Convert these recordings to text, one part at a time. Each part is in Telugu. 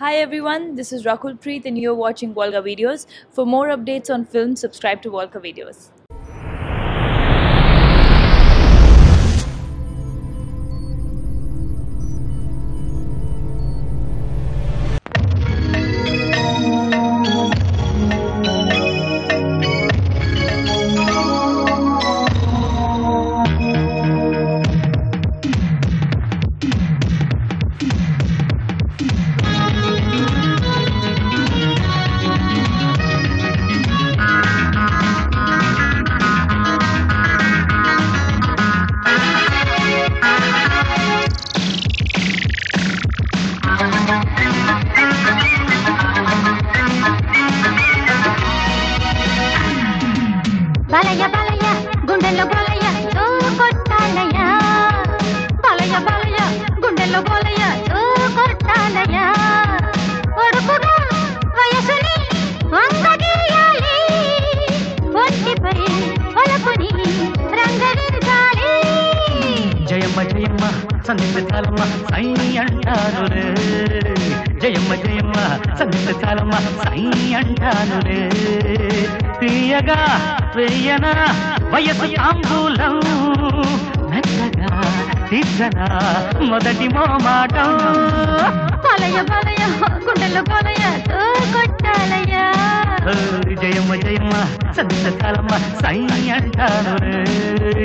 Hi everyone, this is Rakul Preet and you're watching Volga Videos. For more updates on film, subscribe to Volga Videos. బలయ బలయ గుండెల్లో బలయ తో కొట్టాలయ బలయ బలయ గుండెల్లో బలయ తో కొట్టాలయ ఒడుపుగా వయసుని వంగదీయాలి ఒంటిపై ఒలపుని రంగరించాలి జయమ్మ జయమ్మ సందిగ్ధ చాలమ్మ సై అంటాను రే జయమ్మ జయమ్మ సందిగ్ధ చాలమ్మ సై అంటాను రే తీయగా వెయ్యన వయసు తాంబూలం మెత్తగా తీర్చన మొదటి మోమాటం బలయ బలయ గుండెల్లో బలయ తో కొట్టాలయ ఓ, జయమ్మ జయమ్మ సందిగ్ధ చాలమ్మ సై అంటాను రే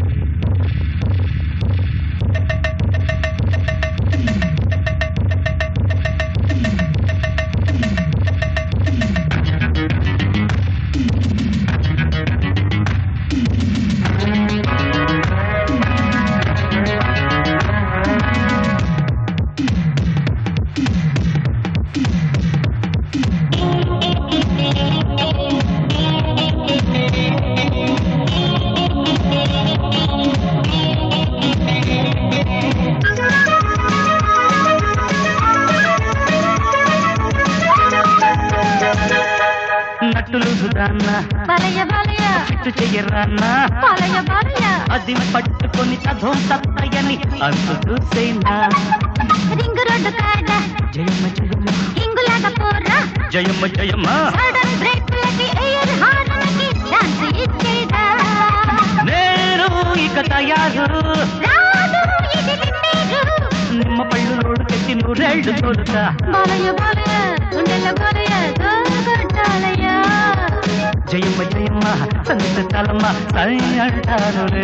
నట్టులు సుదాన్న బలయ బలయ చిట్టు చెయ్యరాన్నా బలయ బలయ అది పట్టుకొని తధో తప్పయని అంతు చూసేనా రింగు రోడ్డు కాడ జయమ్మ జయమ్మ ఇంగులాగా పోరా జయమ్మ జయమ్మ సడన్ బ్రేక్లకి ఎయిర్ హార్న్లకి ఛాన్స్ ఇచ్చేదా నేను ఇక తయారు రాదు ఇది వింటేరు నిమ్మ పళ్ళు రోడ్డు పెట్టి నూరేళ్లు తోలుతా బలయ బలయ గుండెల బలయ దోగొట్టాలయ జయమ్మ జయమ్మ సంత తలమ్మ సై అంటాను రే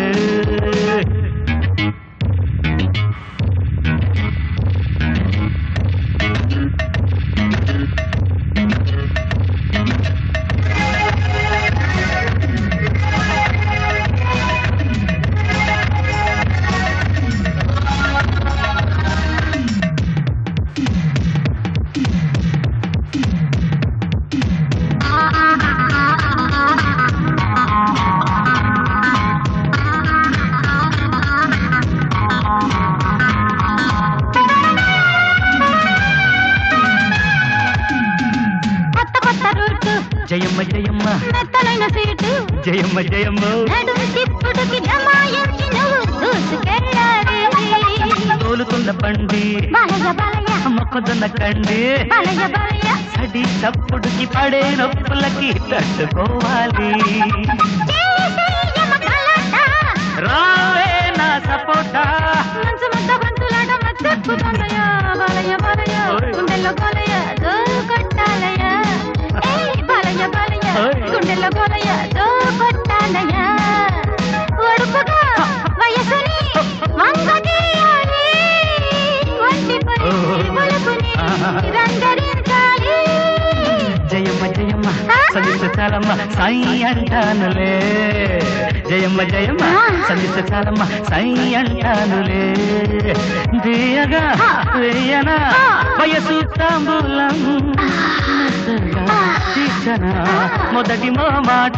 కొత్త కొత్త రూట్ జయమ్మ జయమ్మ మెత్తలైన సీటు జయమ్మ జయమ్మ నడుము తిప్పుడుకి జమాయించి నువ్వు దూసుకెళ్ళాలి తోలుతున్న బండి బలయ బలయ మొక్కజొన్న కండి బలయ బలయ సడి చప్పుడుకి పడే నొప్పులకి తట్టుకోవాలి చేసే యమకలాట రావే నా సపోటా మంచు ముద్ద బంతులాట మత్తెప్పుతుందయ బలయ బలయ ఓయ్. గుండెల్లో బలయ దోగొట్టాలయ ఏయ్ బలయ బలయ ఓయ్. గుండెల్లో బలయ దోగొట్టాలయ ఒడుపుగా వయసుని వంగదీయాలి ఒంటిపై ఓయ్. ఒలుపుని ఆహా. రంగరించాలి జయమ్మ జయమ్మ సందిష్ట చాలమ్మ సాయి అంటానులే జయమ్మ జయమ్మ సందిష్ట చాలమ్మ సాయి అంటానులే దియగా వేయన వయసు తాంబూలం మెత్తగా తీర్చన మొదటి మాట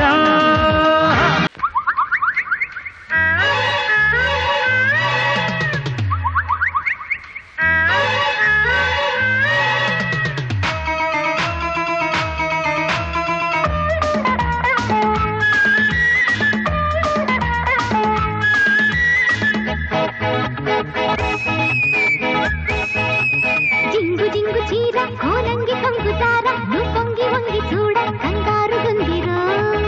జింగు చీర కోలంగి కొంగు జార నువ్వు పొంగి వంగి చూడ కంగారు గుందిరో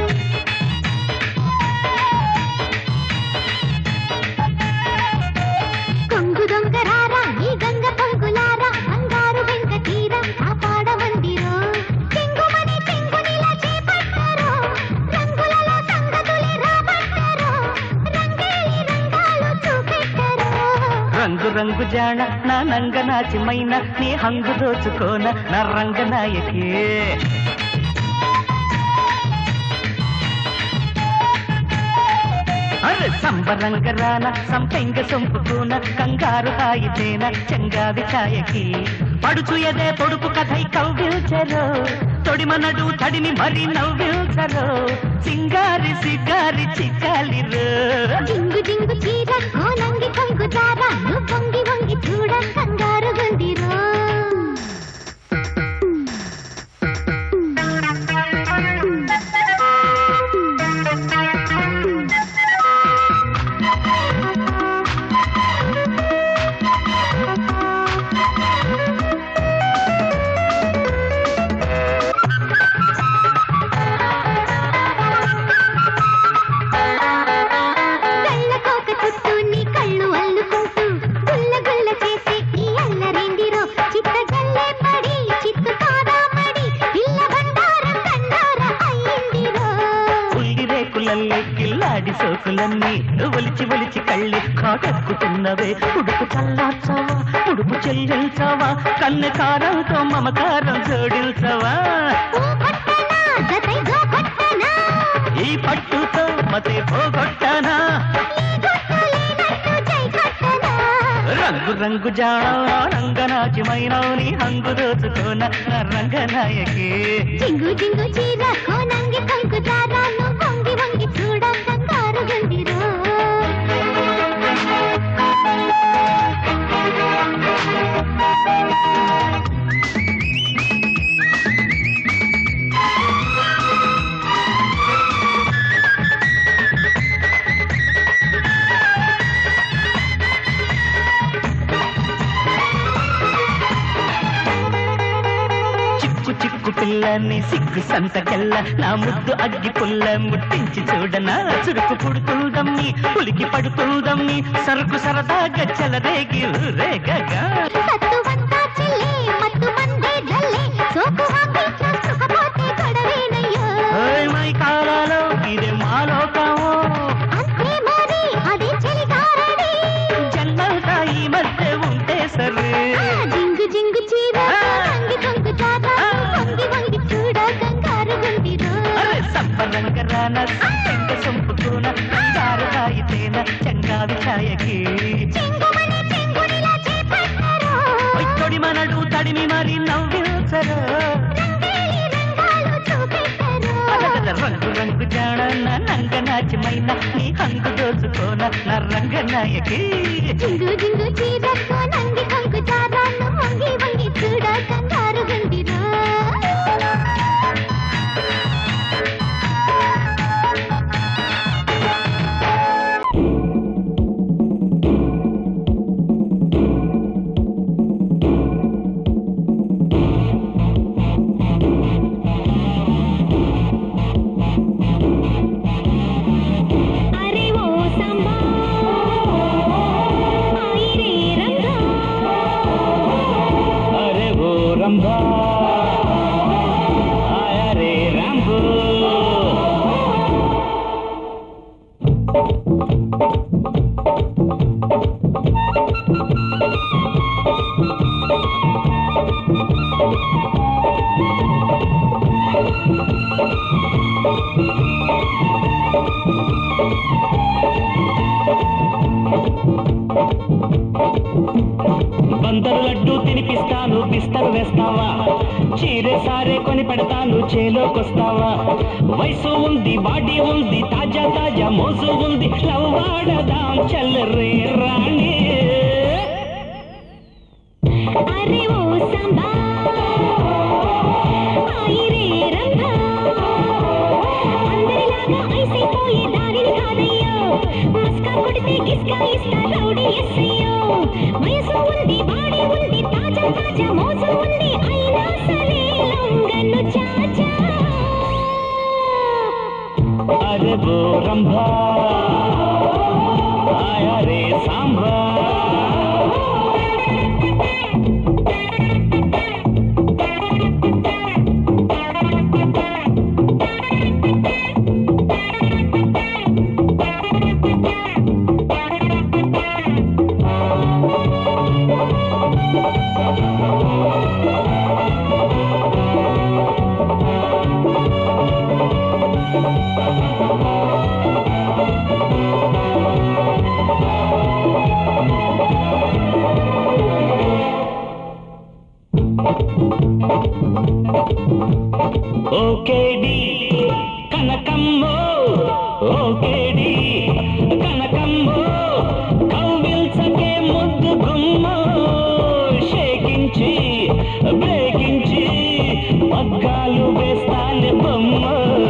కొంగు దొంగరారా ఈ గంగ పొంగులారా బంగారు వెంక తీర కాపాడమందిరో చెంగుమని చెంగునిలా చేపట్టారో రంగులలో సంగతులే రాబట్టారో రంగేలి రంగాలు చూపెట్టారో రంగు రంగు జాణ నా నంగ నాచిమైన నీ హంగు దోచుకోన నా రంగ నాయకే అరే సంబరంగ రాన సంపెంగ సొంపుకోన కంగారు హాయితేన చెంగావి ఛాయకి పడుచు ఎదే పొడుపు కథై కవ్విల్చరో తొడిమనడు తడిని మరి నవ్విల్చరో సింగారి సిగారి చిక్కాలిరో జింగు జింగు చీర కోలంగి కొంగు జార నువ్వు పొంగి వంగి చూడ కంగారు గుందిరో కళ్ళ కోక చుట్టూ నీ కళ్ళు అల్లుకుంటూ గుల్ల గుల్ల చేసే ఈ అల్లరిందిరో చిత్త జల్లే పడి చిత్తు కాదామడి పిల్ల బండారం కండార అయ్యిందిరో ఉల్లి రేకులల్లే కిల్లాడి సోకులన్నీ ఒలిచి ఒలిచి కళ్ళి కాటక్కుతున్నవే ఉడుపు చల్లార్చావా ఉడుపు చెల్లించావా కన్ను కారంతో మమకారం జోడించవా ఓ పట్టనా జతై గో పట్టనా ఈ పట్టుతో మతే పోగొట్టనా ఈ గుట్టు లేనట్టు జై కొట్టనా రంగు రంగు జాణ రంగనాచిమైన నీ హంగు దోచుకోన నా రంగనాయకే జింగు జింగు చీర కోనంగి కొంగు జారా నువ్వు వంగి వంగి చూడ కంగారు గుందిరో చిక్కు చిక్కు పిల్లని సిగ్గు సంతకెల్ల నా ముద్దు అగ్గి పుల్ల ముట్టించి చూడనా చురుకు పుడుతుందమ్మి పులికి పడుతుందమ్మి సరుకు సరదాగా చెలరేగి రేగగా సత్తువంతా చెల్లే మత్తు మందే జల్లే సోకు వాకిట్లో సుఖపోతే గొడవేనయ్యో ఓయ్ మై కాలాలో ఇదే మాలోకమో అంతే మరి అది చెలిగారడి జన్మంతా ఈ మధ్య ఉంటే సరే ఆ జింగు జింగు చీర వంగి కొంగు జారా వంగి వంగి చూడ కంగారు గుందిరో అరే సంపన్నంగ రాన సంపెంగ సొంపుకోన కంగారు కాయితేన చంగావి ఛాయకి చెంగుమని చెంగునిలా చేపట్టారో తొడి మనడు తడిమి మరి నవ్విల్చరు రంగేలి రంగాలు చూపెట్టారో అలగల రంగు రంగు జాణ నా నంగ నాచిమైన నీ హంగు దోచుకోన నా రంగ నాయకి జింగు జింగు చీర కోనంగి కొంగు జారా నువ్వు వంగి వంగి చూడ కంగారు గుందిరో అరే ఓ సంబా ఆయి రే రంగా అరే ఓ రంభా ఆయా రే రాంబో బందరు లడ్డు తినిపిస్తాను బిస్తరు వేస్తావా చీరే సారే కొని పెడతాను చేలోకొస్తావా వయసు ఉంది బాడీ ఉంది తాజా తాజా మోజు ఉంది లవ్వాడదాం చల్లరే రాణి అరే ఓ సంబా ఆయి రే రంగా అందరిలాగా ఐసైపోయే దారిని కాదయ్యో మస్కా కొడితే గిస్కా ఇస్తా రౌడీ ఎస్సయ్యో వయసు ఉంది బాడీ ఉంది తాజా తాజా మోజు ఉంది రంభా ఆయా రే సాంబా ఓకేడి కనకమ్మో ఓకేడి కనకమ్మో కవ్విల్సకే ముద్దు గుమ్మో షేకించి బ్రేకించి పగ్గాలు వేస్తాను బొమ్మ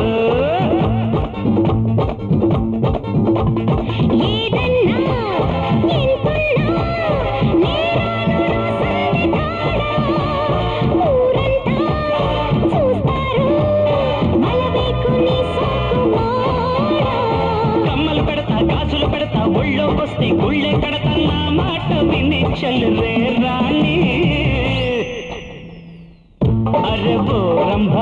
ఏదన్నా ఎంతున్నా నేరాను రాసాని కాడా ఊరంతా చూస్తారు బలవేకుని సాకుమాడా కమ్మలు పెడతా గాజులు పెడతా ఒళ్ళో వస్తే గుళ్ళే కడతా నా మాట విని చల్రే రాణి అరే బో రంభా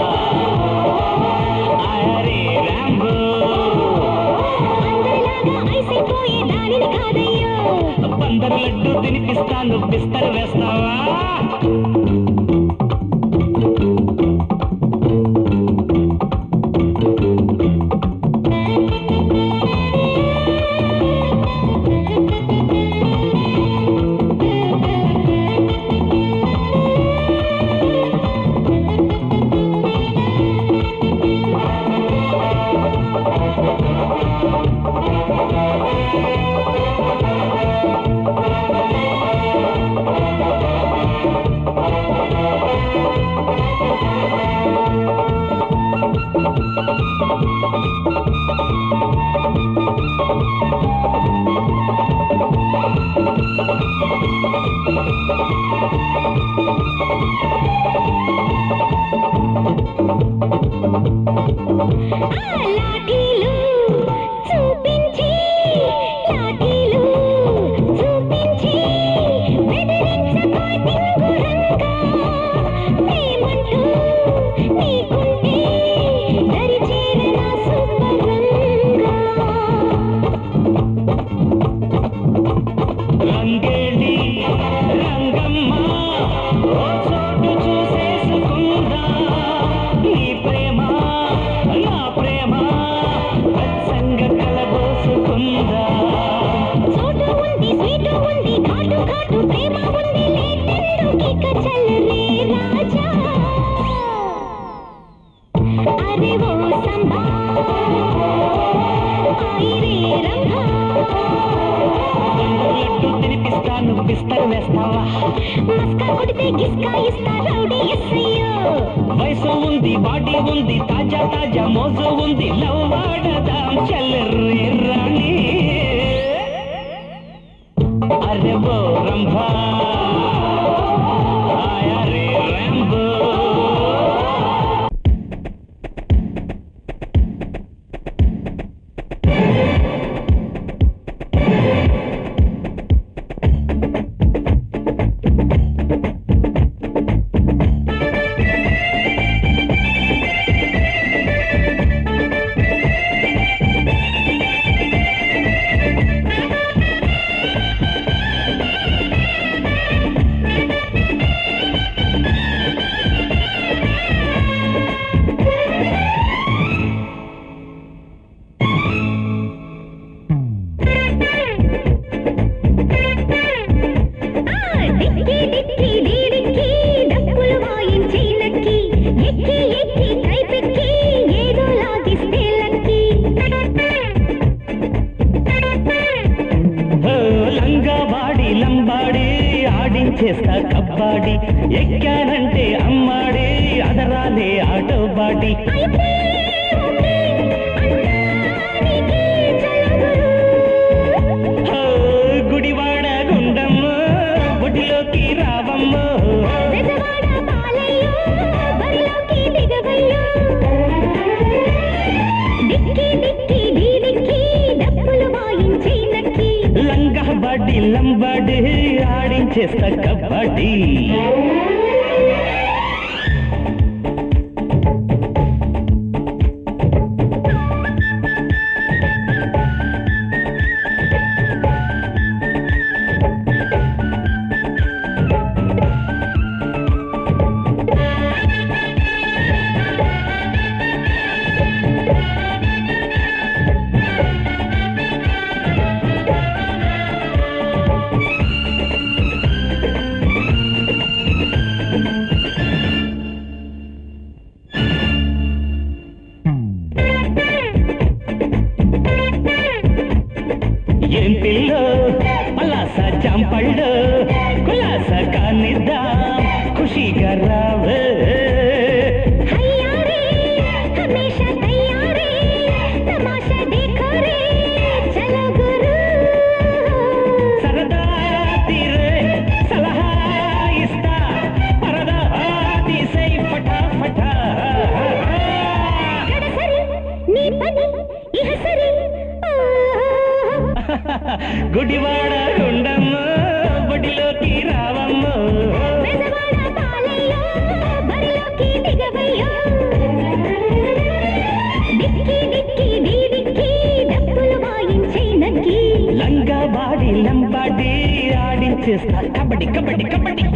అరే రాంబో అందరిలాగా ఐసైపోయే దానిని కాదయ్యో బందరు లడ్డు తినిపిస్తాను బిస్తరు వేస్తావా ఆ లాఠీలు చూపించి లాఠీలు చూపించి బెదిరించబోయ్ దింగురంగా ప్రేమంటూ నీకుంటే దరి చేరనా శుభ్రంగా రంగేడి రంగమ్మ ఓ చోటు చూసేసుకుందా నీ ప్రేమ నా ప్రేమ వెచ్చంగా కలబోసుకుందా చోటు ఉంది స్వీటు ఉంది ఘాటు ఘాటు ప్రేమ ఉంది లేటెందుకిక చల్లరే రాజా అరే ఓ సంభా ఆయిరే రంభా బందరు లడ్డు తినిపిస్తాను బిస్తరు వేస్తావా మస్కా కొడితే గిస్కా ఇస్తా రౌడీ ఎస్సయ్యో వయసు ఉంది బాడీ ఉంది తాజా తాజా మోజు ఉంది లవ్ వాడదాం చల్లరే రాణి అరే ఓ రంభా ఆయా రే రాంబో ఆ డిక్కి డిక్కి డీడిక్కి డప్పులు వాయించి నక్కి ఎక్కి ఎక్కి కైపెక్కి ఏదో లాగిస్తే లక్కి ఓ, లంగా బాడి లంబాడి ఆడించేస్తా కబ్బాడి ఎక్కానంటే అమ్మాడి అదరాలే ఆటో బాడి అయితే ఓకే అంటానికి చలగురు ఓ, గుడివాడ గుండమ్మ బొడిలోకి రావమ్మ బెజవాడ పాలయ్యో బరిలోకి దిగవయ్యో డిక్కి డిక్కి డీడిక్కి ఆడించేస్తా కబడ్డీ ఏం పిల్లో పలాస చంపళ్ళు కులాస కానిద్దా ఖుషిగా రావే హయ్యారే హమేషా తయారే తమాషా देखो रे చలో గురు సరదా తీరే సలహా ఇస్తా పరదా తీసే ఫటాఫటా గడసరి నీ పని ఇహ సరి గుడివాడ ఉండమ్మ బడిలోకి రావమ్మ బెజవాడ పాలయ్యో బరిలోకి దిగవయ్యో డిక్కి డిక్కి డీ డిక్కి డప్పులు వాయించే నక్కి లంగా బాడి లంబాడి ఆడించేస్తా కబడ్డీ కబడ్డీ కబడ్డీ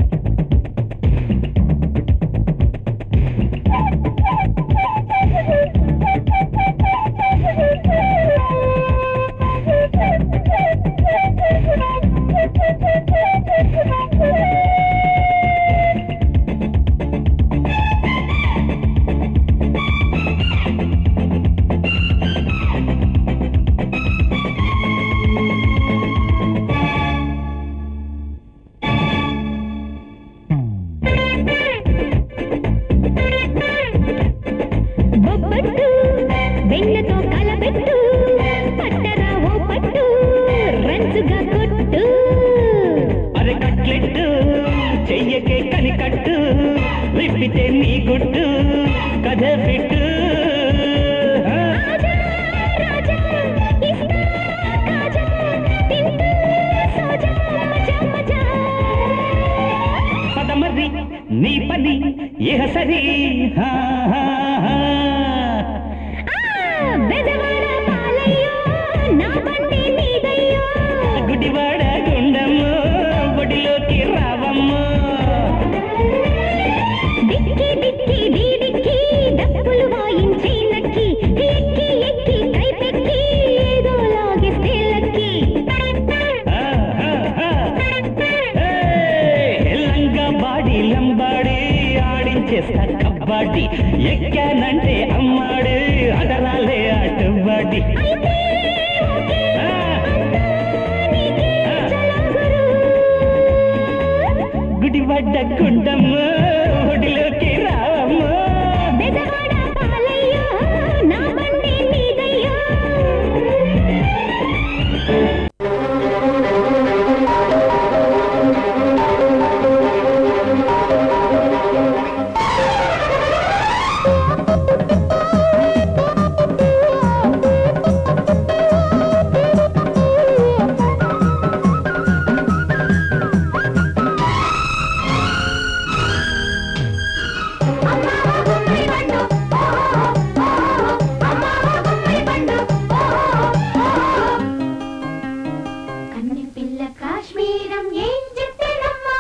బొబ్బట్టు వెన్నతో కలబెట్టు పట్టరా ఓ పట్టు రంచుగా కొట్టు అరే కట్లెట్టు చెయ్యకే కనికట్టు విప్పితే నీ గుట్టు కథ పెట్టు రాజా రాజా ఇస్తా కాజా తింటూ సోజా మజా మజా పదమరి నీ పని ఇహ సరి హా, హా, హా. ఆ బెజవాడ పాలయ్యో నా బండి నీదయ్యో గుడివాడ గుండమ్మ బడిలోకి రావమ్మ డిక్కి డిక్కి డీ డిక్కి డప్పులు వాయించే నక్కి ఎక్కి ఎక్కి కైపెక్కి ఏదో లాగిస్తే లక్కి ఆ, హా, హా. ఏయ్, లంగా బాడి లంబాడి ఆడించేస్తా కబడ్డీ ఎక్కానంటే అమ్మాడు అదరాలే అటుబడి అయితే ఓకే నీకే చలో గురు గుడివడ్డ గుండమ్మ ఒడిలోకి రావమ్మ బెజవాడ పాలయ్యో నా బండి నీదయ్యో కన్నె పిల్ల కాశ్మీరం ఏం చెప్పేనమ్మా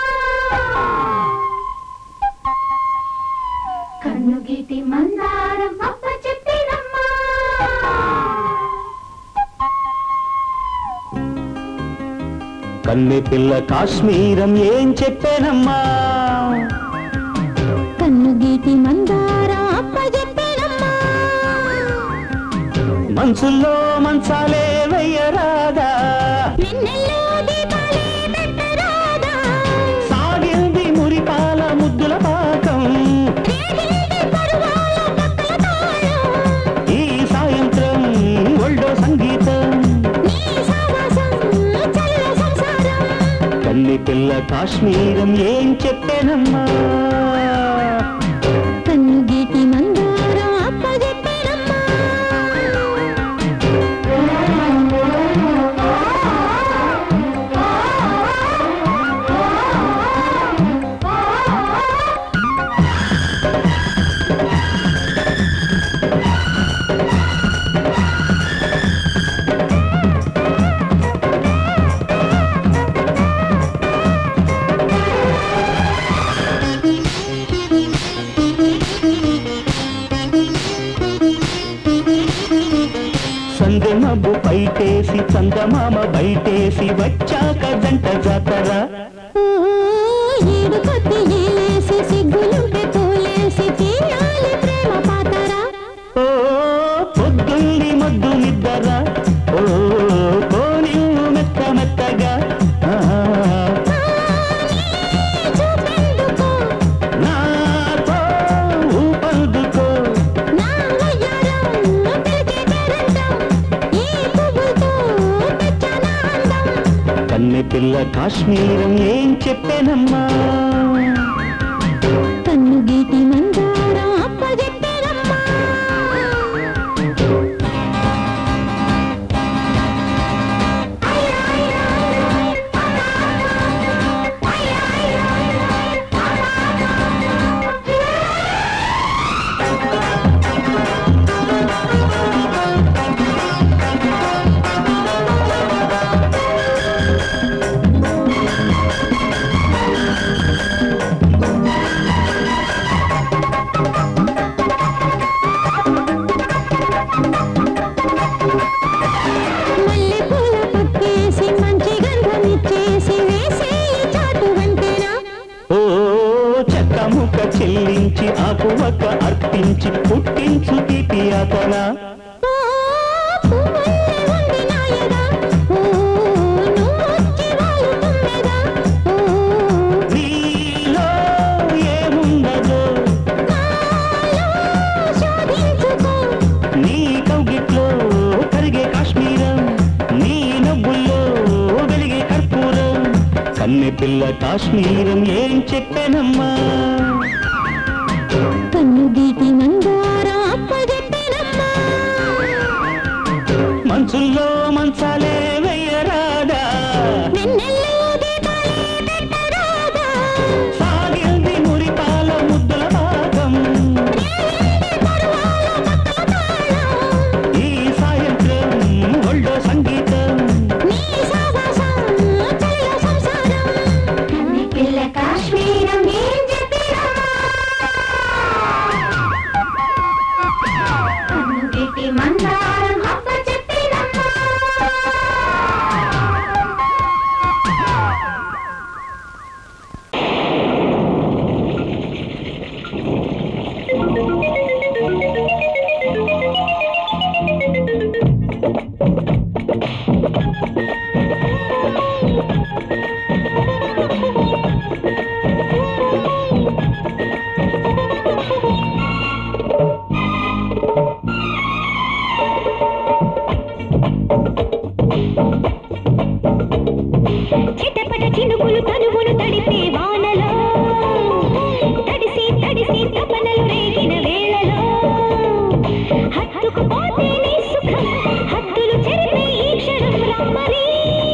కన్ను గీటి మందారం అప్ప చెప్పేనమ్మా కన్నె పిల్ల కాశ్మీరం ఏం చెప్పానమ్మా కన్ను గీటి మందారం అప్ప చెప్పేనమ్మా మనసుల్లో మంచాలే వెయ్యరాదా నిన్నెల్లో దీపాలే పెట్టరాదా సాగింది మురిపాల ముద్దుల పాకం రేగింది పరువాల పక్కల తాళం ఈ సాయంత్రం ఒళ్ళో సంగీతం నీ సావాసం చల్ల సంసారం కన్నె పిల్ల కాశ్మీరం ఏం చెప్పానమ్మా కన్ను గీటి మందారం అప్ప చెప్పేనమ్మా చందమామ బయటేసి వచ్చాక జంట జాతరా ఓ, ఏడు కొద్ది ఏలేసి సిగ్గులుంటే తోలేసి తీయాలి ప్రేమ పాతరా ఓ పొద్దుంది మొద్దు నిద్దరా ఓ కోని మెత్త మెత్తగా ఆ, చూపెందుకో నాతో ఊపందుకో నా వయ్యారం పిలిచే పేరంటం ఈ పువ్వుతో తెచ్చానా అందం కన్నె పిల్ల కాశ్మీరం ఏం చెప్పానమ్మా కన్ను గీటి మందారం అప్పజెప్పేనమ్మా మల్లె పూల పక్కేసి మంచి గంధం ఇచ్చేసి వేసే ఈ చాటు వంతెనా ఓ చెక్క ముక్క చెల్లించి ఆకువక్క అర్పించి పుట్టించు తీపి అతన ఓ పువ్వుల్లే ఉంది నాయగా ఓ నువ్వొచ్చి వాలుతున్నగా ఓ నీలో ఏముండదో నాలో శోధించుకో నీ కౌగిట్లో కరిగే కాశ్మీరం నీ నవ్వుల్లో వెలిగే కర్పూరం కన్నె పిల్ల కాశ్మీరం ఏం చెప్పానమ్మా కన్ను గీటి మందారం అప్పజెప్పేనమ్మా మంచుల్లో మంచాలే వెయ్యరాదా వెన్నెల్లో దీపాలే పెట్టరాదా సాగింది మురిపాల ముద్దుల భాగం పరువాల పక్కల తాళం ఈ సాయంత్రం ఒళ్ళో సంగీతం నీ సావాసం చలిలో సంసారం కన్ని పిల్ల కాశ్మీరం ఏం చెప్పిరమ్మా కన్ను గీటి మందారం అప్ప చెప్పిరమ్మా చిటపట చినుకులు తనువును తడిపే వానలో తడిసి తడిసి తపనలు రేగిన వేళలో హత్తుకుపోతే నీ సుఖం హద్దులు చెరిపే ఈ క్షణం రామరి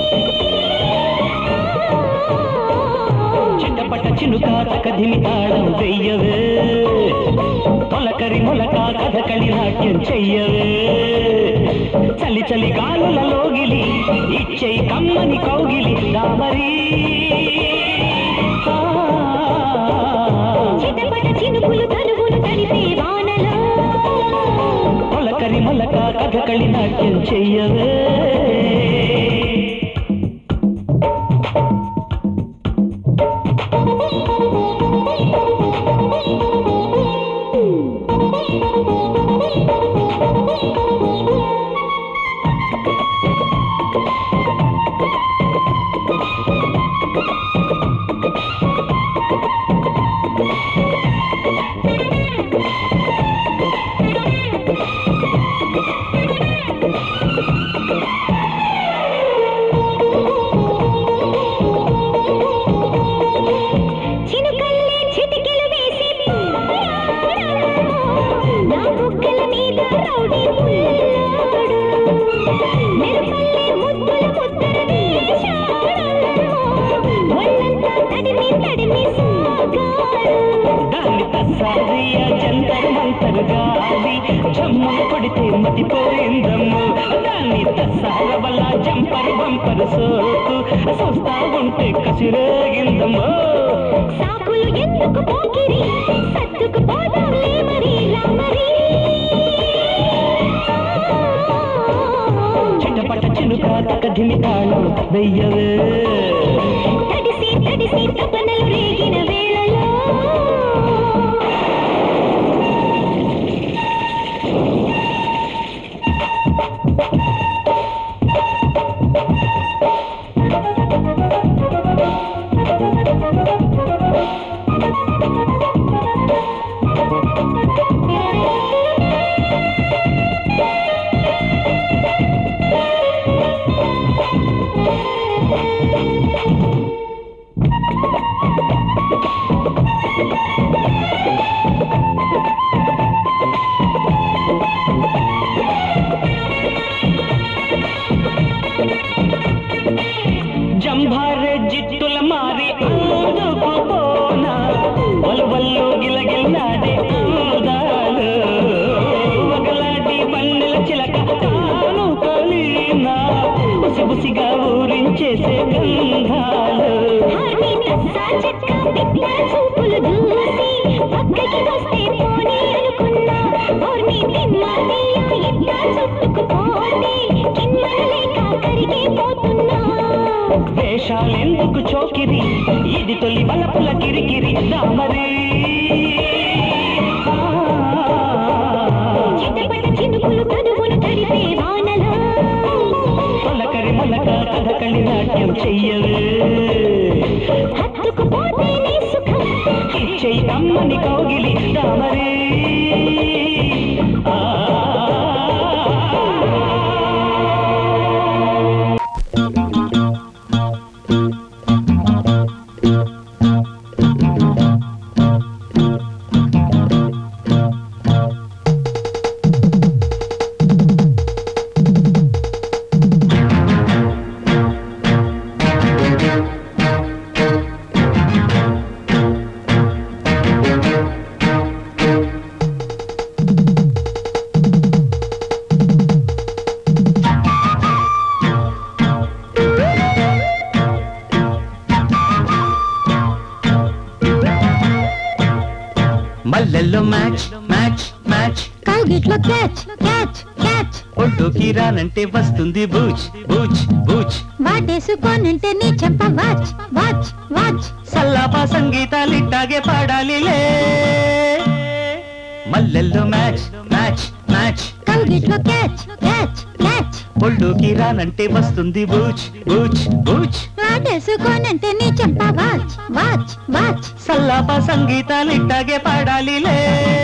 చిట్టపట చినుక కదిమి తాళం వెయ్యవే తొలకరి మొలక కథకళి నాట్యం చెయ్యవే చలి చలి గాలుల లోగిలి ఇచ్చై కమ్మని కౌగిలి దామరి చిటపట చినుకులు తనువును తడిపే వానలో తొలకరి మొలక కథకళి నాట్యం చెయ్యవే చినుకల్లే చిటికెలు వేసి నా బుగ్గల మీద రౌడీ పుల్లాడు మెరుపల్లే ముద్దుల ముద్దర వేశాడు ఒళ్ళంతా తడిమి తడిమి సాగాడు దాన్ని తస్సాదియ జంతరు మంతరు గాలి జమ్మును కొడితే మతిపోయిందమ్ము దాన్ని తస్సాల వల్ల జంపరు బంపరు సోకు చూస్తా ఉంటే కసిరేగిందమ్మో సాకులు ఎందుకు పోకిరి సత్తుకు పోదాంలే మరి రామరి చిటపట చినుక తక ధిమి తాళం వెయ్యవే తడిసి తడిసి తపనలు రేగిన వేళలో జంభారె జిత్తుల మారి అందుకు పోనా వల్వల్లో గిలగిల్లాడే అందాలు ఒకలాంటి పన్నెల చిలక తాను కలినా బుసిబుసిగా ఊరించేసే గంధాలు హాని తస్సా చెక్క పిట్ట చూపులు దూసి పక్కకి వస్తే పోనీ అనుకున్నా ఓర్ని తిమ్మాలియా ఇట్ట చుట్టుకుపోతే కిన్నెలేక కరిగిపోతున్నా వేషాలెందుకు చోకిరి ఇది తొలి వలపుల కిరికిరి దామరే చిటపట చినుకులు కదువును తడిపే వానలో తొలకరి మొలక కథకళి నాట్యం చెయ్యవే హత్తుకుపోతేనే సుఖం ఇచ్చేయి కమ్మని కౌగిలి దామరే ఆ మల్లెల్లో మ్యాచ్ మ్యాచ్ మ్యాచ్ కౌగిట్లో క్యాచ్ క్యాచ్ క్యాచ్ ఒడ్డుకి రానంటే వస్తుంది బూచ్ బూచ్ బూచ్ వాటేసుకోనంటే నీ చెంప వాచ్ వాచ్ వాచ్ సల్లాపా సంగీతాలిట్టాగే పాడాలిలే మల్లెల్లో మ్యాచ్ మ్యాచ్ మ్యాచ్ కౌగిట్లో క్యాచ్ క్యాచ్ క్యాచ్ ఒళ్ళుకి రానంటే వస్తుంది బూచ్ బూచ్ బూచ్ వాటేసుకోనంటే నీ చెంప వాచ్ వాచ్ వాచ్ సల్లాపా సంగీతాలిట్టాగే పాడాలిలే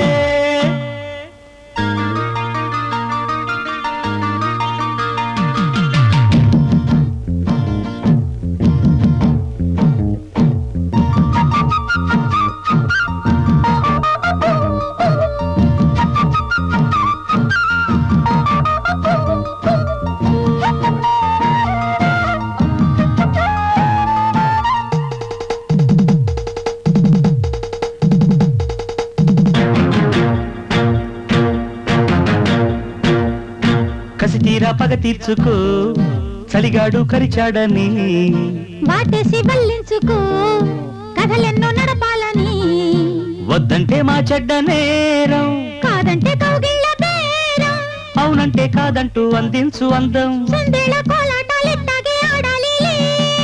కసి తీరా పగ తీర్చుకో చలిగాడు కరిచాడని వాటేసి వల్లించుకో కథలెన్నో నడపాలని వద్దంటే మా చెడ్డ నేరం కాదంటే కౌగిళ్ళ బేరం అవునంటే కాదంటూ అందించు అందం సందేళ కోలాటాలెట్టాగే ఆడాలిలే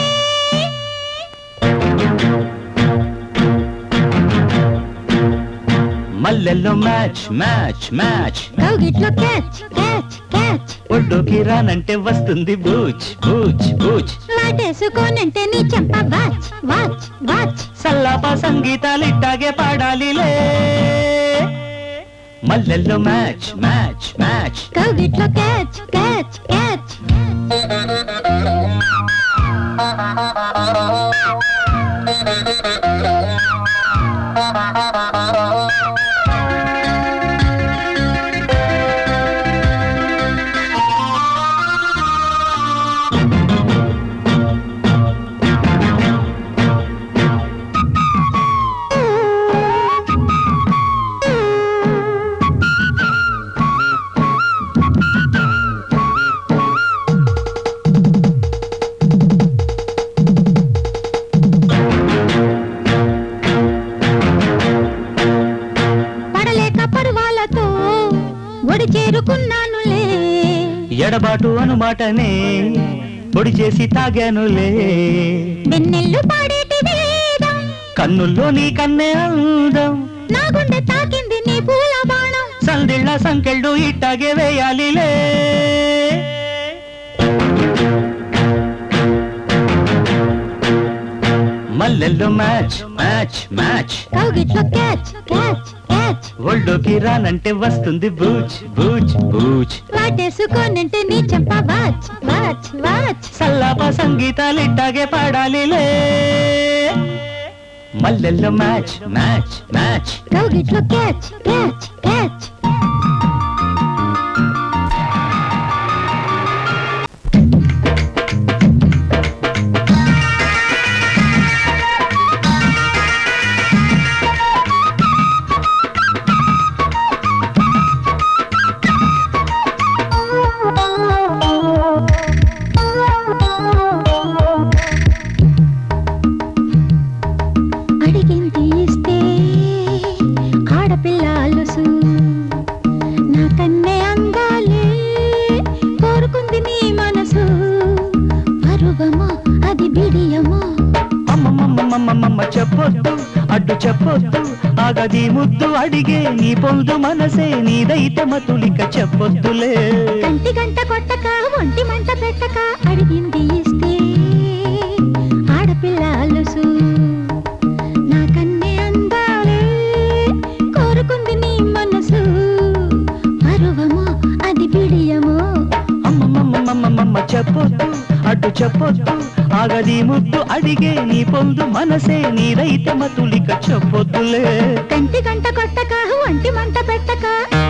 మల్లెల్లో మ్యాచ్ మ్యాచ్ మ్యాచ్ కౌగిట్లో క్యాచ్ క్యాచ్ క్యాచ్ ఒడ్డుకి రానంటే వస్తుంది బూచ్ బూచ్ బూచ్ వాటేసుకోనంటే నీ చెంప వాచ్ వాచ్ వాచ్ సల్లాపా సంగీతాలిట్టాగే పాడాలిలే మల్లెల్లో మ్యాచ్ మ్యాచ్ మ్యాచ్ కౌగిట్లో క్యాచ్ క్యాచ్ క్యాచ్ పడలేక పరువాలతో ఒడి చేరుకున్నానులే ఎడబాటు అనుమాటనే పొడి చేసి తాగానులే వెన్నెల్లు పాడేటి వేదం కన్నుల్లో నీ కన్నే అందం నా గుండె తాకింది నీ పూల బాణం సందిళ్ళ సంకెళ్ళు ఇట్టాగే వేయాలిలే మల్లెల్లో మ్యాచ్ మ్యాచ్ మ్యాచ్ కౌగిట్లో క్యాచ్ క్యాచ్ క్యాచ్ ఒళ్ళోకి రానంటే వస్తుంది బూచ్ బూచ్ బూచ్ వాటేసుకోనంటే నీ చెంప వాచ్ వాచ్ వాచ్ సల్లాప సంగీతాలు ఇట్టాగే పాడాలిలే మల్లెల్లో మ్యాచ్ మ్యాచ్ మ్యాచ్ కౌగిట్లో క్యాచ్ క్యాచ్ క్యాచ్ అడిగింది ఇస్తే ఆడపిల్ల అలుసు నా కన్నే అందాలే కోరుకుంది నీ మనసు పరువమా అది బిడియమా అమ్మమ్మమ్మమ్మమ్మ చెప్పొద్దు అడ్డు చెప్పొద్దు ఆగది ముద్దు అడిగే నీ పొందు మనసే నీదైతే మతులిక చెప్పొద్దులే కంటి గంట కొట్టక ఒంటి మంట పెట్టక అడిగింది ఇస్తే ఆడపిల్ల అలుసు నా కన్నే అందాలే కోరుకుంది నీ మనసు పరువమా అది బిడియమో అమ్మమ్మమ్మమ్మమ్మ చెప్పొద్దు అడ్డు చెప్పొద్దు ఆగది ముద్దు అడిగే నీ పొందు మనసే నీదైతే మతులిక చెప్పొద్దులే కంటి గంట కొట్టక ఒంటి మంట పెట్టక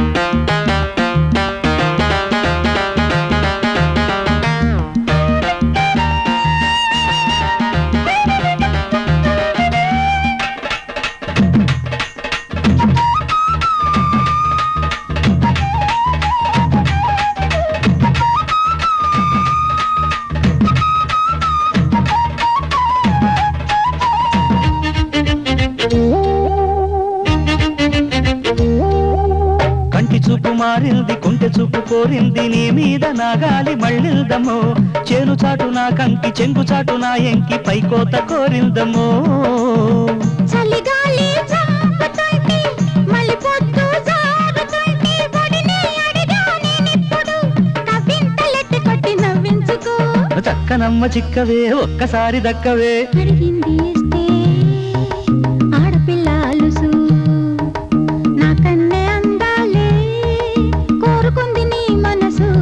కంటి చూపు మారింది కుంటె చూపు కోరింది నీ మీద నా గాలి మళ్ళిల్దమో చేను చాటు నా కంకి చెంగు చాటు నా ఎంకి పైకోత కోరిందమో చలిగాలి చంపుతోంది, మళ్ళీ పొద్దు జారుతోంది, ఒడిని అడిగా నేనిప్పుడు, కవ్వింతలెత్తి కొట్టి నవ్వించుకో. చక్కనమ్మ చిక్కవే ఒక్కసారి దక్కవే అడిగింది ఇస్తే ఆడపిల్ల అలుసు, నా కన్నే అందాలే, కోరుకుంది నీ మనసు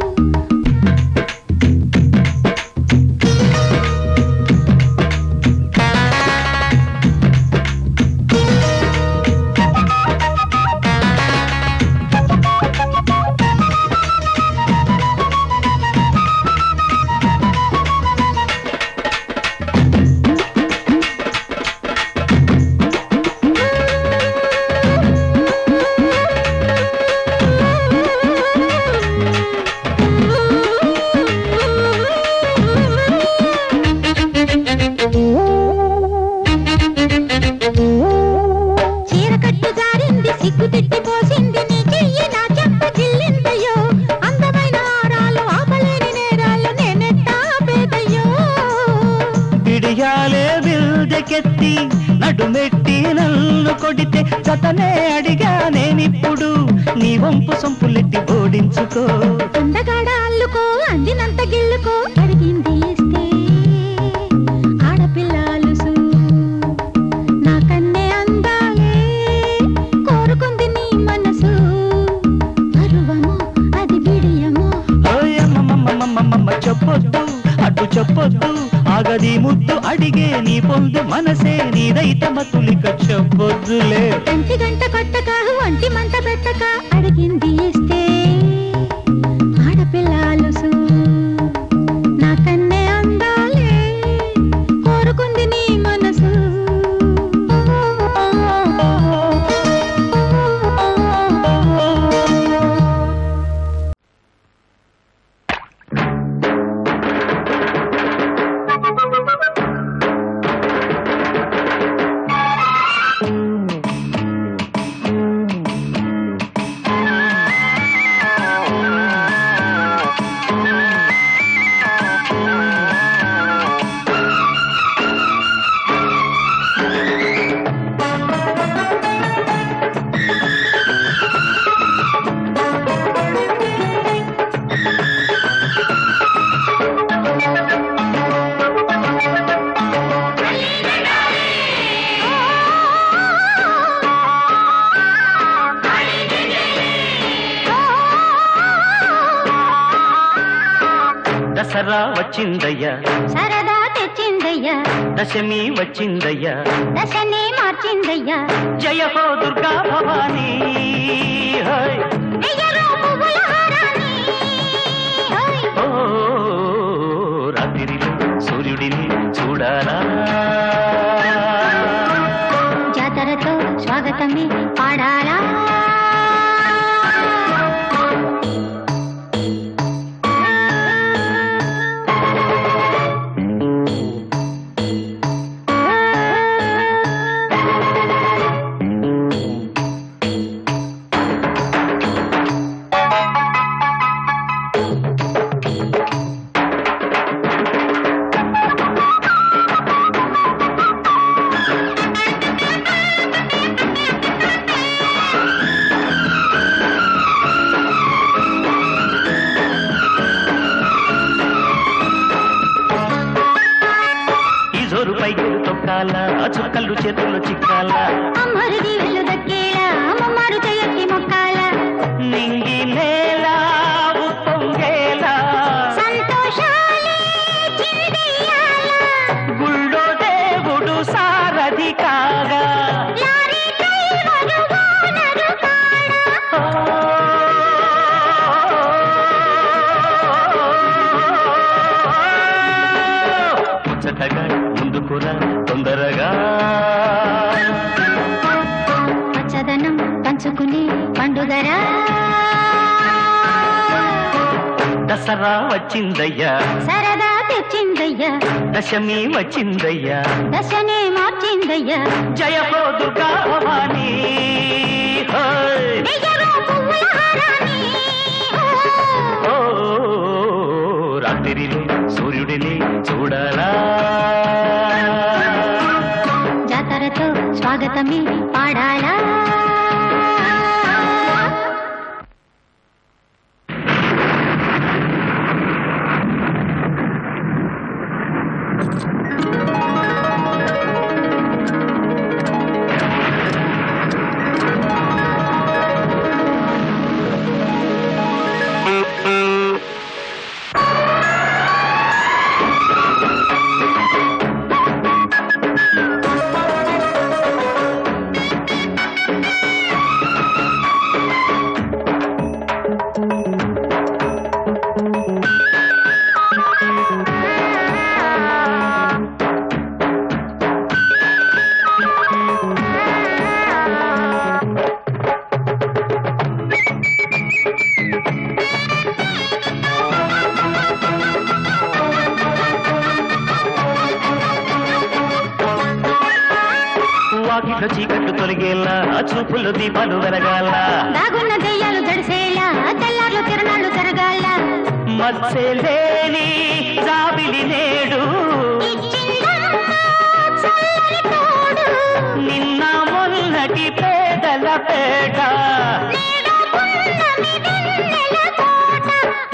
చీర కట్టు జారింది సిగ్గు తిట్టి పోసింది నీ చెయ్యి నా చెంప జిల్లిందయ్యో అందమైన ఆరాలు ఆపలేని నేరాలు నేనెట్టా పేదయ్యో పిడియాలే బిల్దెకెత్తి నడుమెట్టి నన్ను కొడితే జతనే అడిగా నేనిప్పుడు నీ వంపు సొంపులెట్టి ఓడించుకో అందగాడ అల్లుకో అందినంత గిల్లుకో అడిగింది ఇస్తే ఆడపిల్ల అలుసు నా కన్నే అందాలే కోరుకుంది నీ మనసు పరువమో అది బిడియమో ఓయమ్మమ్మమ్మమ్మమ్మ చెప్పొద్దు అడ్డు చెప్పొద్దు ఆగది ముద్దు అడిగే నీ పొందు మనసే నీదైతే మతులిక చెప్పొద్దులే కంటి గంట కొట్టక ఒంటి మంట పెట్టక అడిగింది ఇస్తే ఆడపిల్ల అలుసు నా కన్నే అందాలే కోరుకుంది నీ మనసు దసరా వచ్చిందయ్యా సరదా తెచ్చిందయ్యా దశమి వచ్చిందయ్యా దశనే మార్చిందయ్యా జయ హో దుర్గా భవానీ హై. వెయ్యలో పువ్వుల హారాన్ని ఓయ్. ఓ రాత్రిలో సూర్యుడిని చూడాలా జాతరతో స్వాగతమే పాడాలా ఈ జోరు పైకి తొక్కాల ఆ చుక్కలు చేతుల్లో చిక్కాల అమ్మరుది వెళ్ళు దక్కేలా అమ్మమ్మారు చేయొచ్చి మొక్కాల నింగి నేల ఉప్పొంగేలా సంతోషాలే చిందెయ్యాల గుళ్ళో దేవుడు సారథి కాగా లారీ డ్రైవరు ఓనరు కాడా ముచ్చటగా ముందుకురా తొందరగా పచ్చదనం పంచుకునే పండుగరా దసరా వచ్చిందయ్యా సరదా తెచ్చిందయ్యా దశమి వచ్చిందయ్యా దశనే మార్చిందయ్యా జయ హో దుర్గా భవానీ హై. వెయ్యలో పువ్వుల హారాన్ని ఓ. ఓ రాత్రిలో సూర్యుడిని చూడాలా జాతరతో స్వాగతమే పాడాలా వాకిట్లో చీకట్లు తొలగేలా ఆ చూపుల్లో దీపాలు వెలగాల దాగున్న దెయ్యాలు జడిసేలా తెల్లార్లు తిరణాలు జరగాల మత్స్యలేని జాబిలి నేడు ఇచ్చిందమ్మ చల్లని తోడు నిన్న మొన్నటి పేదల పేట నేడు పున్నమి వెన్నెల కోట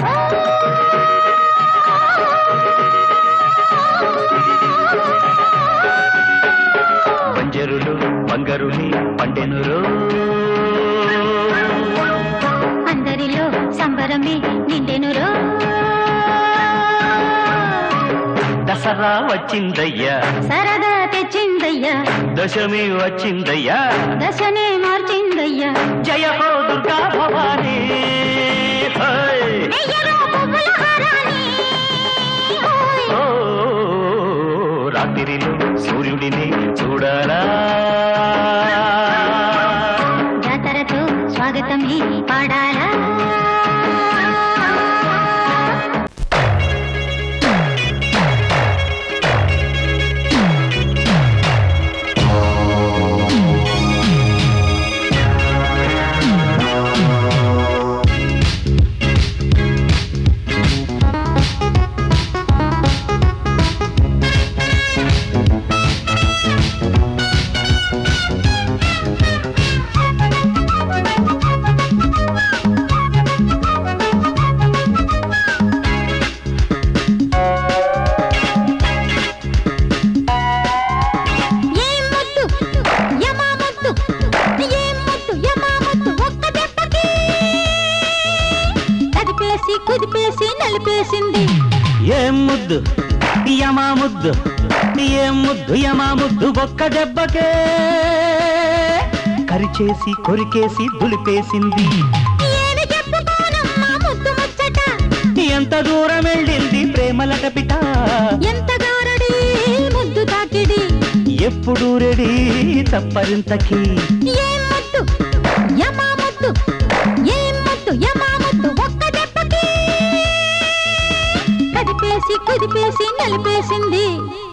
బంజరులు బంగరుని పండెనురు అందరిలో సంబరమే నిండెనురో దసరా వచ్చిందయ్యా సరదా తెచ్చిందయ్యా దశమి వచ్చిందయ్యా దశనే మార్చిందయ్యా జయ హో దుర్గా భవానీ హై. వెయ్యలో పువ్వుల హారాన్ని ఓయ్. ఓ రాత్రిలో సూర్యుడిని చూడాలా జాతరతో స్వాగతమే పాడాలా ఏం ముద్దు యమా ముద్దు ఏం ముద్దు యమా ముద్దు ఒక్క దెబ్బకి కదిపేసి కుదిపేసి నలిపేసింది ఏం ముద్దు యమా ముద్దు ఏం ముద్దు యమా ముద్దు ఒక్క దెబ్బకే కరిచేసి కొరికేసి దులిపేసింది ఏమి చెప్పుకోనమ్మా ముద్దు ముచ్చట ఎంత దూరం వెళ్ళింది ప్రేమలట పిట ఎంత గారడి ముద్దు తాకిడి ఎప్పుడు రెడీ తప్పరింతకి ఏం ముద్దు యమా ముద్దు ఏం ముద్దు యమా ముద్దు ఒక్క దెబ్బకి కదిపేసి కుదిపేసి నలిపేసింది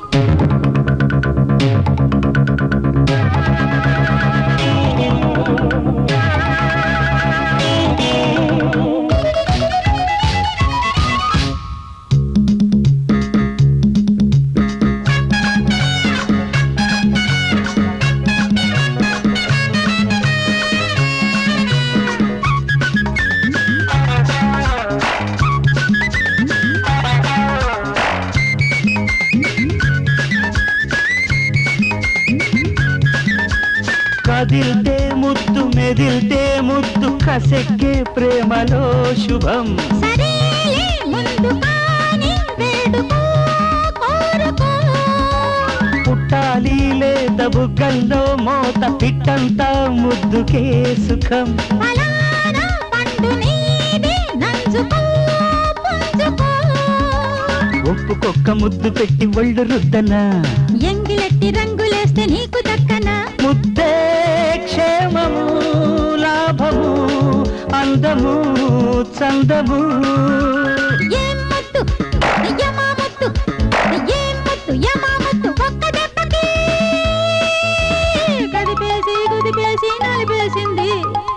కదిల్తే ముద్దు మెదిల్తే ముద్దు కసెక్కే ప్రేమలో శుభం సరేలే ముందు కాని వేడుకో కోరుకో పుట్టాలి లేదా బుగ్గల్లో మోత పిట్టంతా ముద్దుకే సుఖం ఫలానా పండు నీది నంజుకో పుంజుకో ఒప్పుకొక్క ముద్దు పెట్టి ఒళ్ళు రుద్దనా ఎంగిలెట్టి రంగులేస్తే నీకు దక్కనా ముద్దే క్షేమము లాభము అందము చందము ఏం ముద్దు యమా ముద్దు ఏం ముద్దు యమా ముద్దు ఒక్క దెబ్బకి కదిపేసి కుదిపేసి నలిపేసింది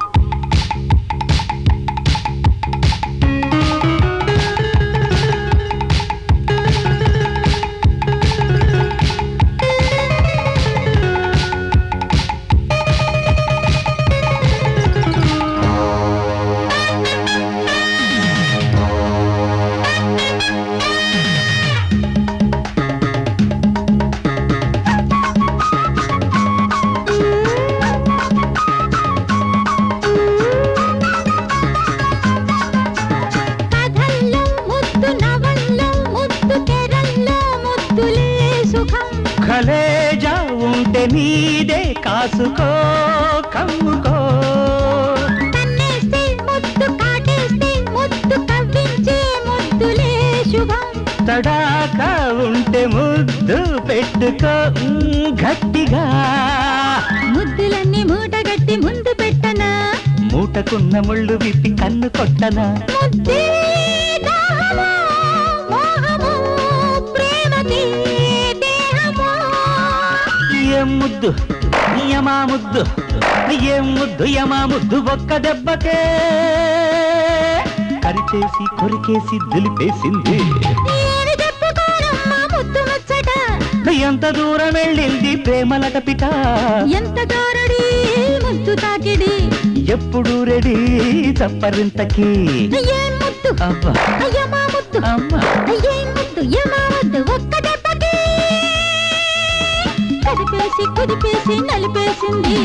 కథల్లో ముద్దు నవల్లో ముద్దు తెరల్లో ముద్దులే సుఖం కలేజా ఉంటే నీదే కాసుకో కమ్ముకో కన్నేస్తే ముద్దు కాటేస్తే ముద్దు కవ్వించే ముద్దులే శుభం తడాక ఉంటే ముద్దు పెట్టుకో మ్, గట్టిగా ముద్దులన్నీ మూటగట్టి ముందు పెట్టనా మూటకున్న ముళ్ళు విప్పి కన్ను కొట్టనా ముద్దే దాహమో, మోహమో, ప్రేమకి దేహమో. ఏం ముద్దు యమా ముద్దు ఏం ముద్దు యమా ముద్దు ఒక్క దెబ్బకే కరిచేసి కొరికేసి దులిపేసింది ఏమి చెప్పుకోనమ్మా ముద్దు ముచ్చట ఎంత దూరం వెళ్ళింది ప్రేమలట పిట ఎంత గారడి ముద్దు తాకిడి ఎప్పుడు రెడీ చప్పరింతకి ఏం ముద్దు అబ్బా అయ్యమా ముద్దు అమ్మా ఏం ముద్దు యమా ముద్దు ఒక్క దెబ్బకి కదిపేసి కుదిపేసి నలిపేసింది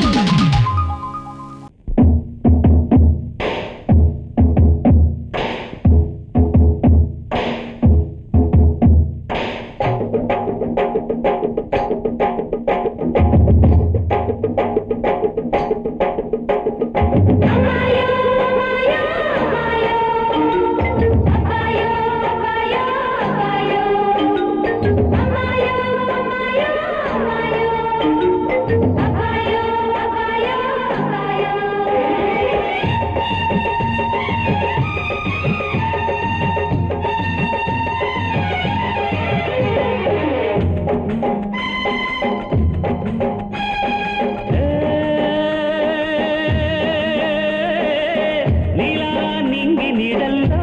నీలా నింగి నీడల్లో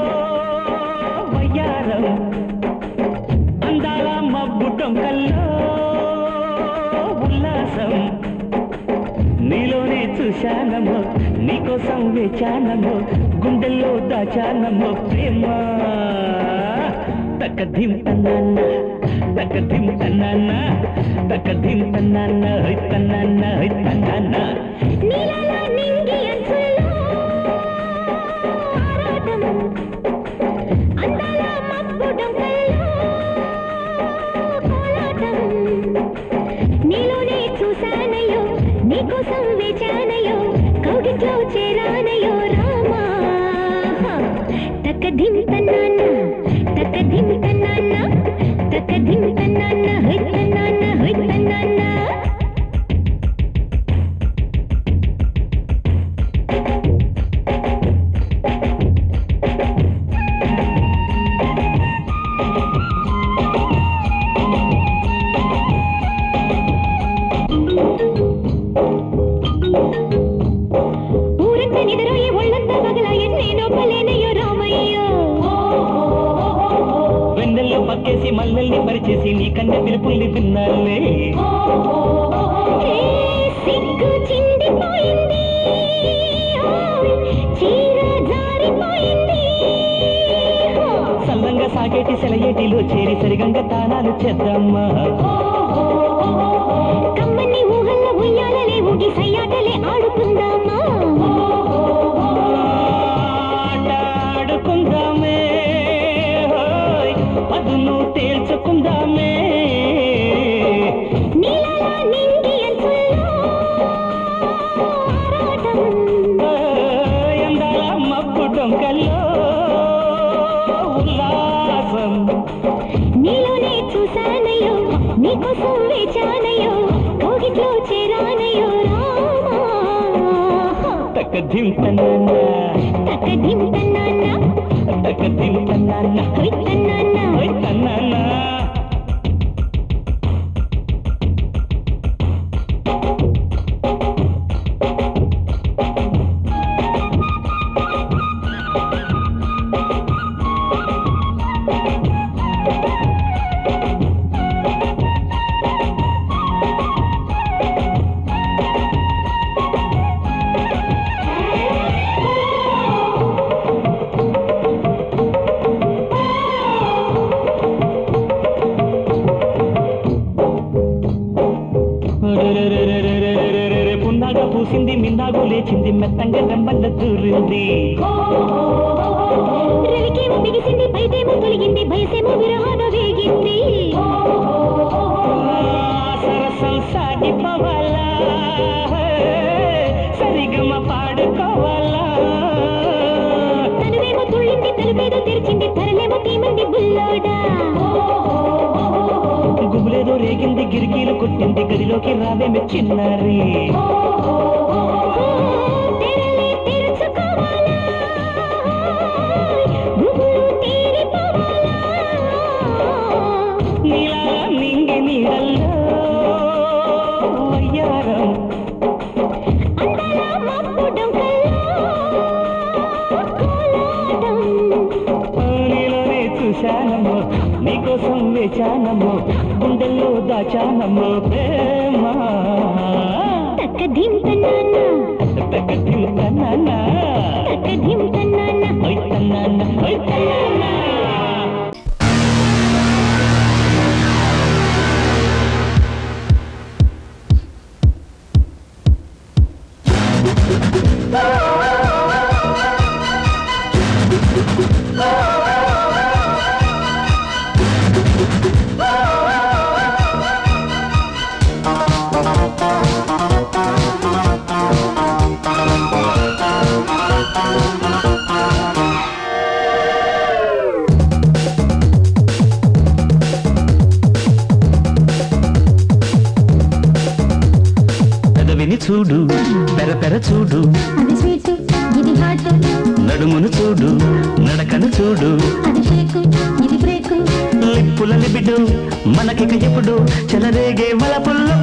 వయ్యారం అందాల మబ్బు టొంకల్లో ఉల్లాసం నీలోనే చూశానమో నీకోసం వేచానమో గుండెల్లో దాచానమో ప్రేమ తక్కధిం తన్నాన్న తక్కధిం తన్నాన్న తక్కధిం తన్నాన్న హై తన్నాన్న హై తన్నాన్న నీలాల నింగి అంచుల్లో ఆరాటం అందాల మబ్బు డొంక నీకోసం వేచానయో కౌగిట్లో చేరానయో రామా తక్కధిం తన్నాన్న తక్కధిం తన్నాన్న తక్కధిం తన్నాన్న హొయ్ తన్నాన్న హొయ్ తన్నాన్న ಊರಂತ ನಿದರೋಯಿ ಒಳ್ಳಂತ ಮಗಳ ಎನ್ನೇನೋ ಬಲೇನೆಯೋ ರಾಮಯ್ಯೋ వెన్నెల్లో పక్కేసి మల్లెల్ని పరిచేసి నీ కన్నె పిలుపుల్ని విన్నాలే ఏ సిగ్గు చిందిపోయింది ఓయ్, చీర జారిపోయింది సల్లంగా సాగేటి సెలయేటిలో చేరి సరిగంగా తానాలు చేద్దామా కమ్మని ఊహల్ల ఉయ్యాలలే ఊగి సయ్యాటలే ఆడుకుందామా ఆటాడుకుందామే హోయ్, పదును తేల్చుకుందామే నీలలా నింగి అంచుల్లో ఆరాటం ఓయ్, అందాల మబ్బు డొంకల్లో ఉల్లాసం నీలోనే చూశానయ్యో నీకోసం వేచానయ్యో కోగిట్లో చేరానయ్యో రామా తక్కదిం తన్నాన్న తక్కధిం తన్నాన్న తక్కదిం తన్నాన్న హొయ్ తన్నాన్న ఓయ్ తన్నాన్న రెరెరెరెరెరెరెరెరెరె. పున్నాగా పూసింది మిన్నాగు లేచింది మెత్తంగా రెమ్మల్ల దూరింది రవికేమో బిగిసింది పైదేమో తొలగింది భయసేమో విరహాన వేగింది ఆ, సరసం సాగిపోవాలా సరిగమ పాడుకోవాలా తనువేమో తుళ్ళింది తలుపేదో తెరిచింది ధరలేమో తీమంది బుల్లోడా గుబులేదో రేగింది గిరికీలు కొట్టింది గదిలోకి రావేమి చిన్నారి ఓ, తెరలే తెరుచుకోవాలా గుబులు తీరిపోవాలా నీలా నింగి నీడల్లో వయ్యారం అందాల మబ్బు డొంకల్లో కోలాటం నీలోనే చూశానమ్మో నీకోసం వేచానమ్మో గుండెల్లో దాచానమ్మో ప్రేమ తక్కధిం తన్నాన్న తగ్గతిం తన్నాన్న తక్కధిం తన్నాన్న ఓయ్ తన్నాన్న ఓయ్ తన్నాన్న పెదవిని చూడు పెర పెర చూడు అది స్వీట్ ఇది హాట్ నడుమును చూడు నడకను చూడు అది షేక్ ఇది బ్రేక్ లిప్పుల లిబిడు మనకిక ఎప్పుడు చెలరేగే వలపుల్లో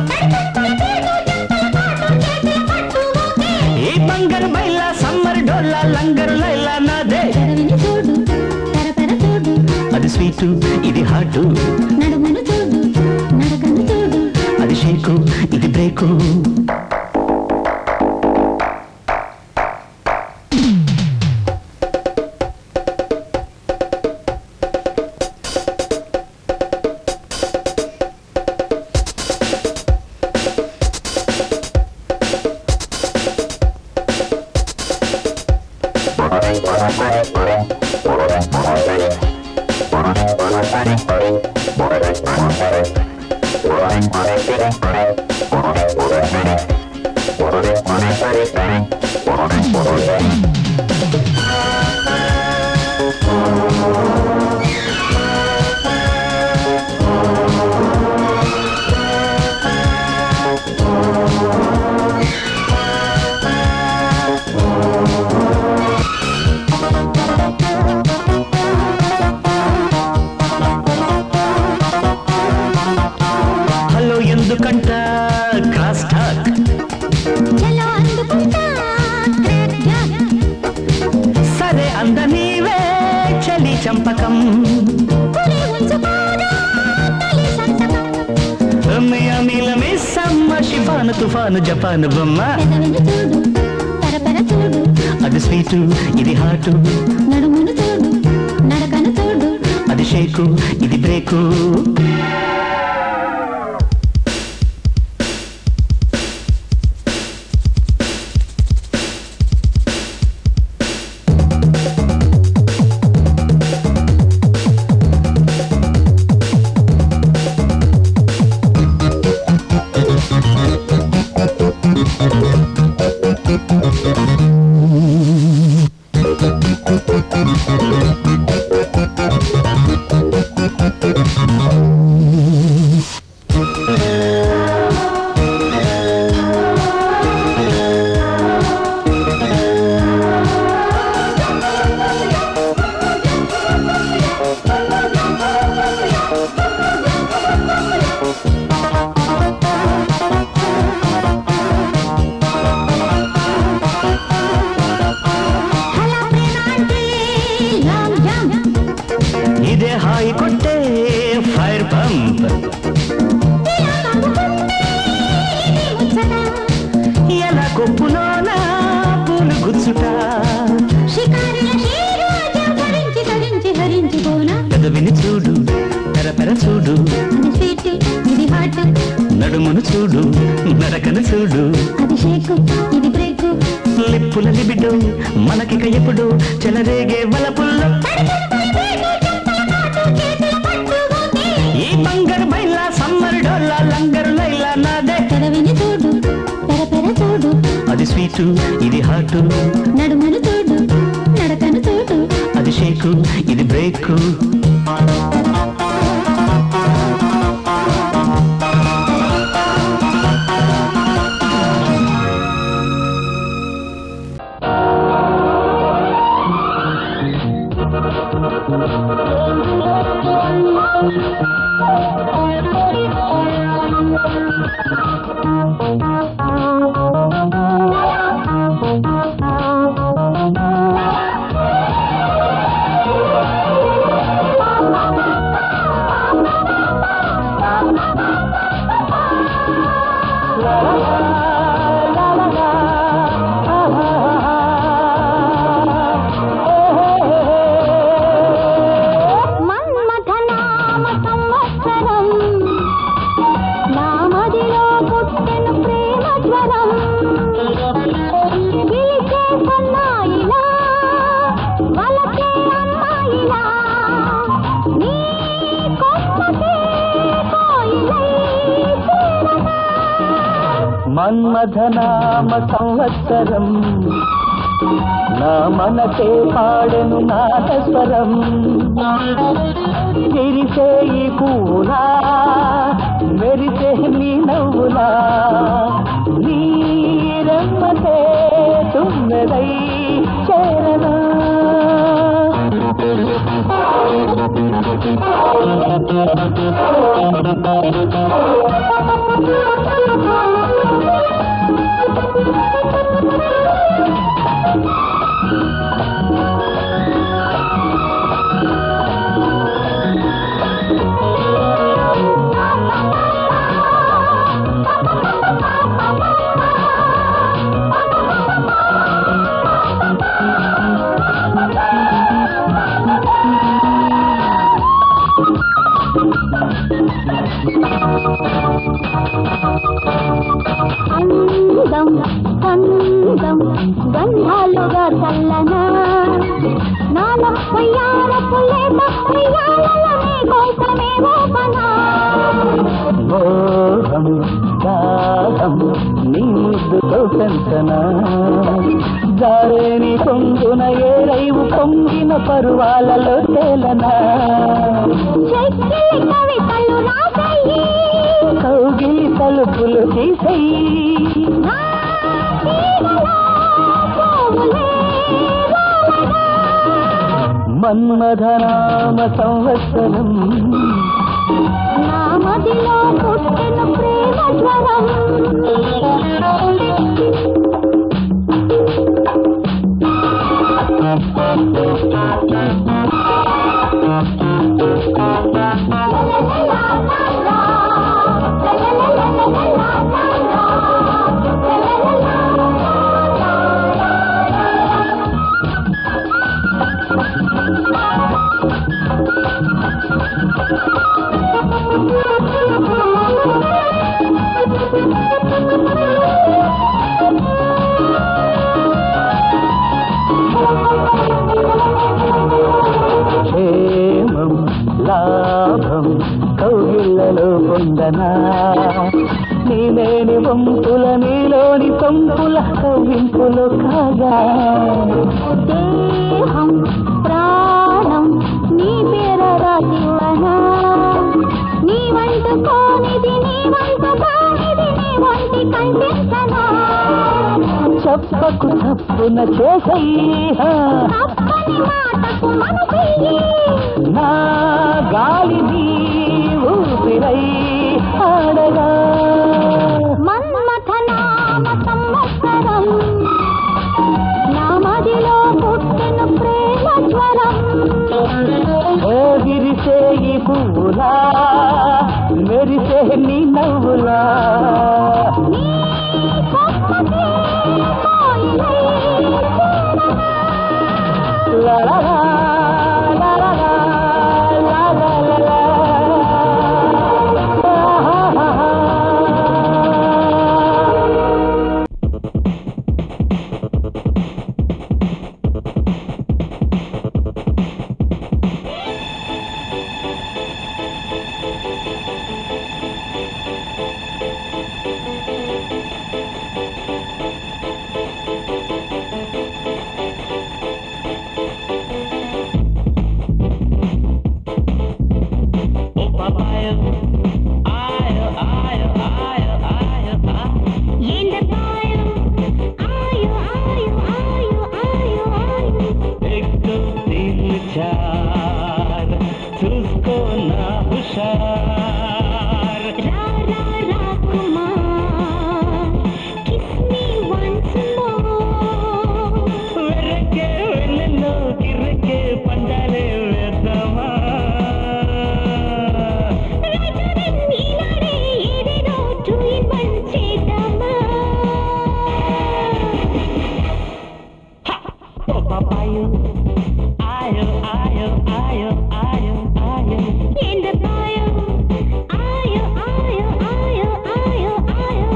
ఈ బంగారు బైలా సమ్మర్ డోలా లంగరు లైలా నాదే పెదవిని చూడు పెర పెర చూడు అది స్వీటు ఇది హాటు నడుమును చూడు నడకను చూడు అది షేకు ఇది బ్రేకు హలో ఎందుకంట క్రాస్ టాక్ చలో అందుకుంటా క్రాక్ జాక్ సరే అంద నీవే చలి చంపకం పులి ఉంచుకోరా తొలి సంతకం మియమిల మిస్సమ్మ షిఫాను తుఫాను జపాను బొమ్మ పెదవిని చూడు పరపర చూడు అది స్వీటు ఇది హాటు నడుమును చూడు నడకను చూడు అది షేకు ఇది బ్రేకు హలా ప్రేమ అంటే లాంగ్ జంప్ ఇదే హాయి కొట్టే ఫైర్ పంప్ ఇలా నవ్వుకుంటే ఇది ముచ్చట ఎలా కొప్పులోన పూలు గుచ్చుట షికారుల శీరోజం ధరించి ధరించి హరించిపోనా పెదవిని చూడు పెరపెర చూడు అది స్వీట్ ఇది హాట్ నడుమును చూడు నడకను చూడు అది షేక్ ఇది బ్రేక్ లిప్పుల లిబిడు మనకిక ఎప్పుడు చెలరేగే వలపుల్లో ఈ బంగారు బైలా సమ్మర్ డోలా లంగరు లైలా నాదే పెదవిని చూడు పెర పెర చూడు అది స్వీటు ఇది హాటు నడుమును చూడు నడకను చూడు అది షేకు ఇది బ్రేకు మన్మథనామ సంవత్సరం నామదిలో పుట్టెను ప్రేమ జ్వరం పిలిచే సన్నాయిలా వలచే అమ్మాయిలా నీ కొమ్మకే కోయిలై చేరనా మన్మథనామ సంవత్సరం నా మనసే పాడెను నాదస్వరం విరిసే ఈ పూలా మెరిసే నీ నవ్వులా నీ రమ్మతే తుమ్మెదై చేరనా రాగం గంధాలుగా చల్లనా నాలో వయ్యారపు లేత వయ్యాలనే కోసమే ఓపనా మోహం దాహం నీ ముద్దుతో పెంచనా జారేని పొంగున ఏరైవు పొంగిన పరువాలలో తేలనా చెక్కిలి కవితలు రాసయ్యి కౌగిలి తలుపులు తీసెయ్యి నా తీగలో పువ్వులే రాలనా. మన్మధనామ సంవత్సరం నా మదిలో పుట్టిన ప్రేమ జ్వరం క్షేమం లాభం కౌగిళ్ళలో పొందనా నీలేని వంపుల నీలోని పంపుల కవ్వింపులు కాగా దేహం ప్రాణం నీ పేర రాసివనా నీ వంట కోనిది నీ వంట కానిది నీ వంటి కంటించనా చెప్పకు తప్పున చేసయ్యా తప్పని మాటకు మనసయ్యి నా గాలిని ఊపిరై ఆడగా మన్మథ నామ సంవత్సరం నా మదిలో పుట్టిన ప్రేమ జ్వరం ఓ విరిసే ఈ పువ్వులా మెరిసే నీ నవ్వులా నీ కొమ్మకే కోయిలై చేరనా. లా లా లా, లా లా లా, లా లా లా లా. ఆహాహా. Oh, papaya. Ayo, ayo, ayo, ayo, ayo. ఏందపాయం ఆయు ఆయు ఆయు ఆయు ఆయు एक दो तीन चार చూసుకో నా హుషార్ రా రా రా కుమార్ కిస్ మీ వన్స్ మోర్ వెర్రకే వెన్నెల్లో కిర్రకే పండాలే వేద్దామా రాజారన్ ఈనాడే ఏదేదో టూ ఇన్ వన్ చేద్దామా ఓ పాపాయు ఆయో ఆయో ఆయో ఆయో ఆయో ఏందపాయం ఆయు ఆయు ఆయు ఆయు ఆయు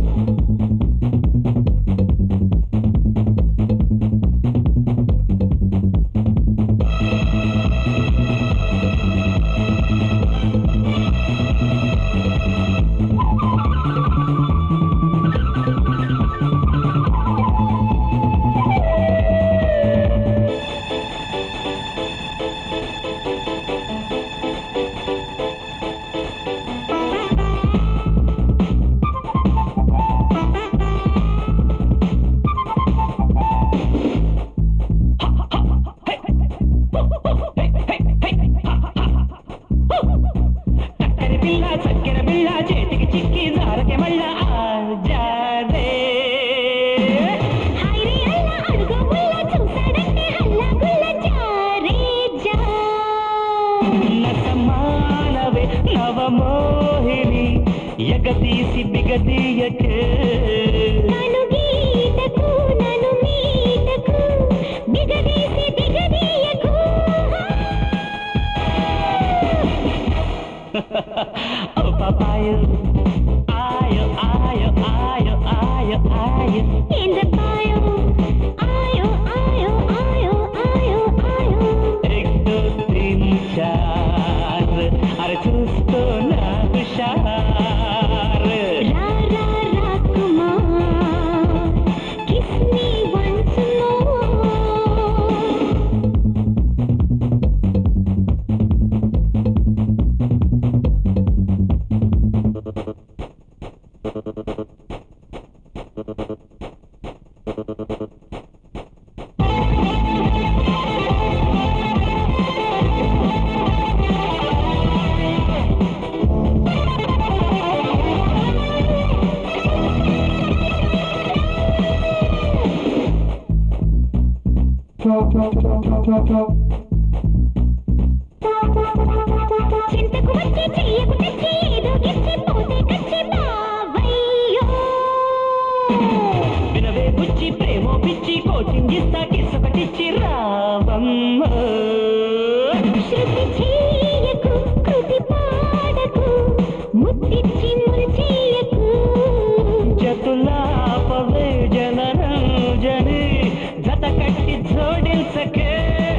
చక్కెర పిల్ల చక్కెర పిల్ల చేతికి చిక్కి జారకే మళ్ళా ఆజాదే హాయ్ రే అల్లా అడుగు ముల్ల చూసాడంటే హల్లా గుల్ల జారే జా నసమానవే నవమోహిని ఎగదీసి బిగదీయకే నను గీతకు నను మీటకు బిగదీసి దిగదీయకు ఓ పాపాయు ఆయో ఆయో ఆయో ఆయో ఆయో ఏందపాయం చింతకు వచ్చి చెయ్యకు తెచ్చి ఏదో గిచ్చి పోతే కచ్చి బావయ్యో వినవే బుచ్చి ప్రేమో పిచ్చి కోచింగ్ ఇస్తా కిసొకటిచ్చి రావమ్మ శృతి చెయ్యకు కృతి పాడకు ముద్దిచ్చి మురిచేయకు జతులాపవే జనరంజని జత కట్టి జోడించకే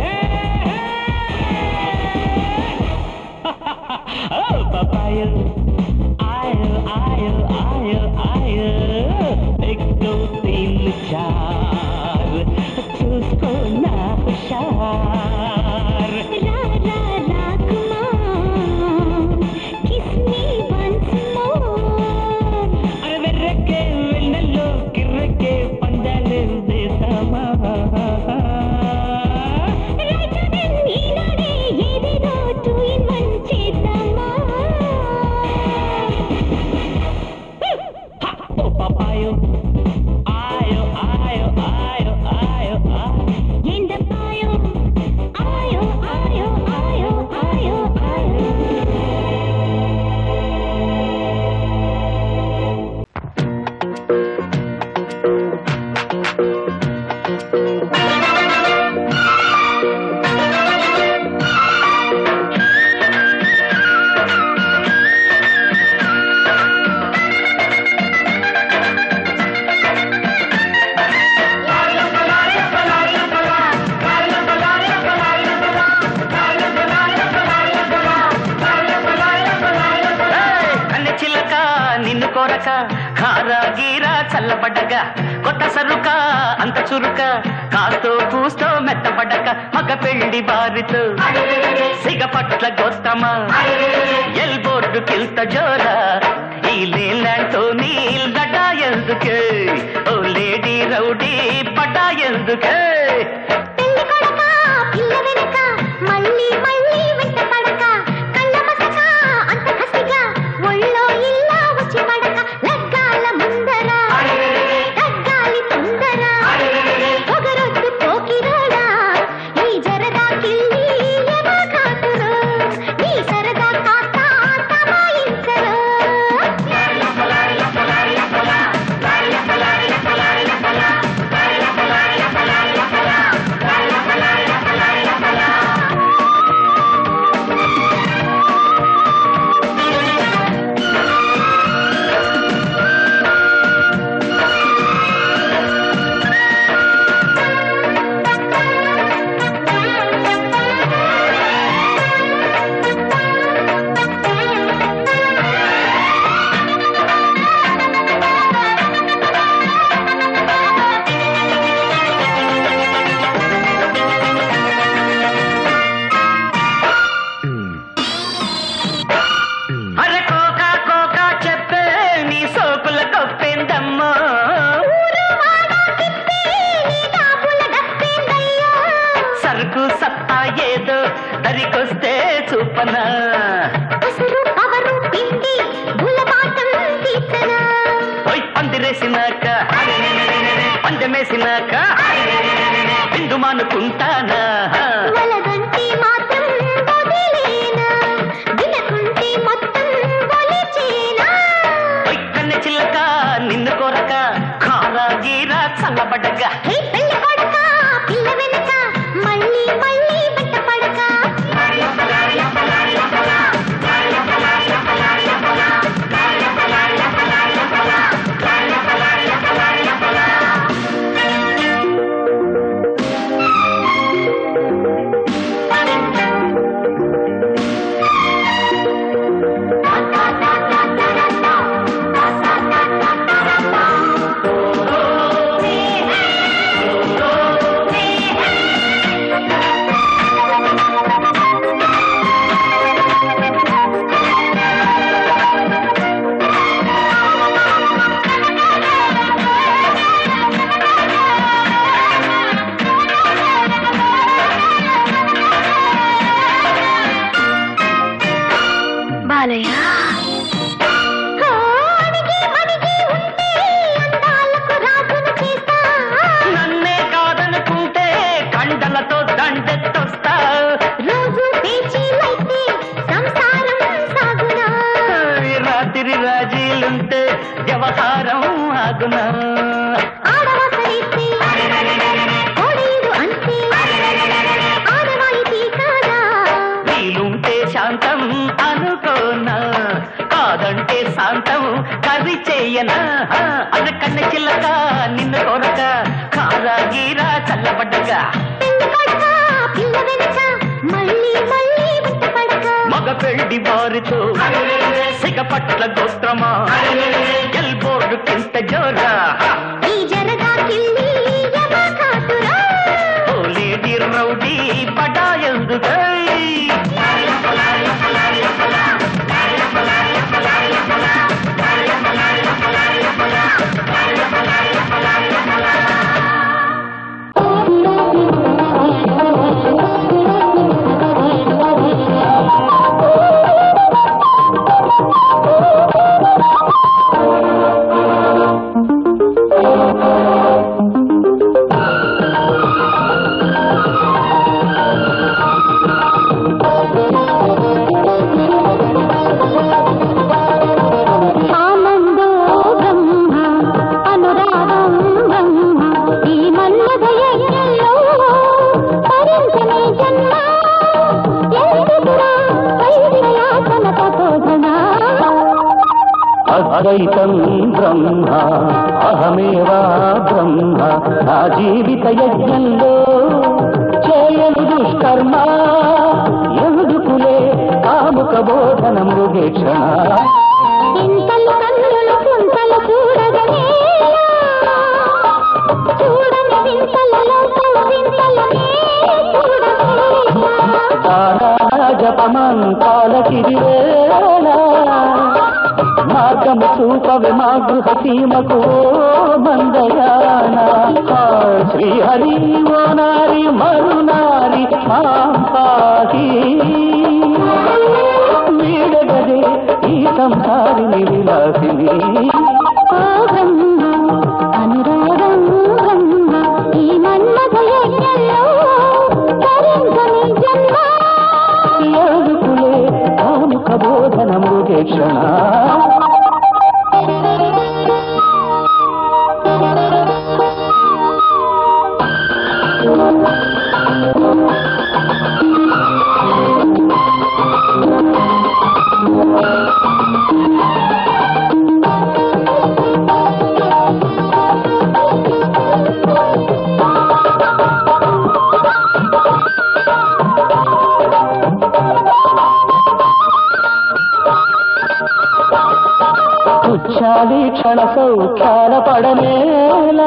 ఓ పపాయ ఆయో ఆయో ఆయో ఆయో एक दो तीन चार చూసుకో నా హుషార్ రా రా రాకుమా కిస్ మీ వన్స్ మోర్ అరవెర్రకే వెన్నెల్లో కిర్రకే పందాలు వేసామా రైతుడన్ ఈనాడే ఏదేదో టూ ఇన్ వన్ చేద్దామా ఓ పాపాయో ఆయో ఆయో ఆయో ఆయో ఆయో ఏందప్పాయో ఆయో ఆయో ఆయో ఆయో ఆయో కన్నె చిల్లక నిన్ను కోరక హారా గీరా చల్లబడ్డక కొత్త సరుక అంత చురుక కాస్తో కూస్తో మెత్తపడ్డక మగ పెళ్లి బారితో సిగ పట్ల గోస్తమా ఎల్ బోర్డు కిల్త జోరా ఈ లేలాంటో నీల్ గడ్డా ఎందుకే ఓ లేడీ రౌడీ పడ్డా ఎందుకే పెళ్లి కొడక పిల్ల వెనక మళ్ళీ మళ్ళీ వెంట పడక కళ్ళ మసక అంత కసిగా ఒళ్ళో ఇల్లా వచ్చి పడక లగ్గాల ముందర తగ్గాలి తొందర పొగరొద్దు పోకిరోడా ఈ జరదా కిల్లి ఎమా కాతురు ఈ సరదా కాత తమాయించరు అరే కోకా కోకా చెప్పే నీ సోకుల కొప్పిందమ్మా సరుకు సత్తా ఏదో దరికొస్తే చూపనా అసలు పవరు పిండి గులపాటం తీసనా ఓయ్ పందిరేసినాక పందెమేసినాక బిందు మానుకుంటానా వలగంటి మాత్రం వదిలేనా వినకుంటే మొత్తం బొలిచేనా ఓయ్ కన్నె చిల్లక నిన్ను కొరక కారా గీరా చల్లబడ్డక హే పెళ్లి కొడక పిల్ల వెనక మళ్ళీ మళ్ళీ వెంట పడక చేయనా ఆ, అన్న కన్న చిల్లక నిన్ను కోరక కారా గీరా చల్లబడ్డక పెళ్ళికొడక, పిల్ల వెనక, మళ్ళీ మళ్ళీ వెంట పడక. మగ పెళ్లి వారితో సిగపట్ల గోత్రమా ఎల్బోర్డు కింత జోరా ఈ జరగా కిల్లి యమ కాటురా. ఓ లేడీ రౌడీ పడాయందుగై ఆనందో బ్రహ్మ అనురాగం బ్రహ్మ ఈ మన్మథ యజ్ఞంలో తరించని జన్మ ఎందుకురా వైద్యయాసన తపోధన అద్వైతం బ్రహ్మ అహమేవా బ్రహ్మ నా జీవిత యజ్ఞంలో చేయను దుష్కర్మ ఎందుకులే కాముక బోధన మృగేక్షణ ఇంతలు కన్నులు కుంతలు చూడగనే చూడని వింతలలో వింతలనే చూడగలేనా తారా జపమంతాలకిది వేళ మార్గము చూపవి మా గృహ సీమకు ఓ మందయాన ఆ శ్రీహరి ఓ నారి మరునారి మాం పాహి వీడగదే ఈ సంసారిని విలాసిని ఓ బ్రహ్మ అనురాగం బ్రహ్మ ఈ మన్మథ యజ్ఞంలో తరించని జన్మ ఎందుకులే కాముక బోధన మృగేక్షణ పుచ్చాలి క్షణ సౌఖ్యాల పడనేలా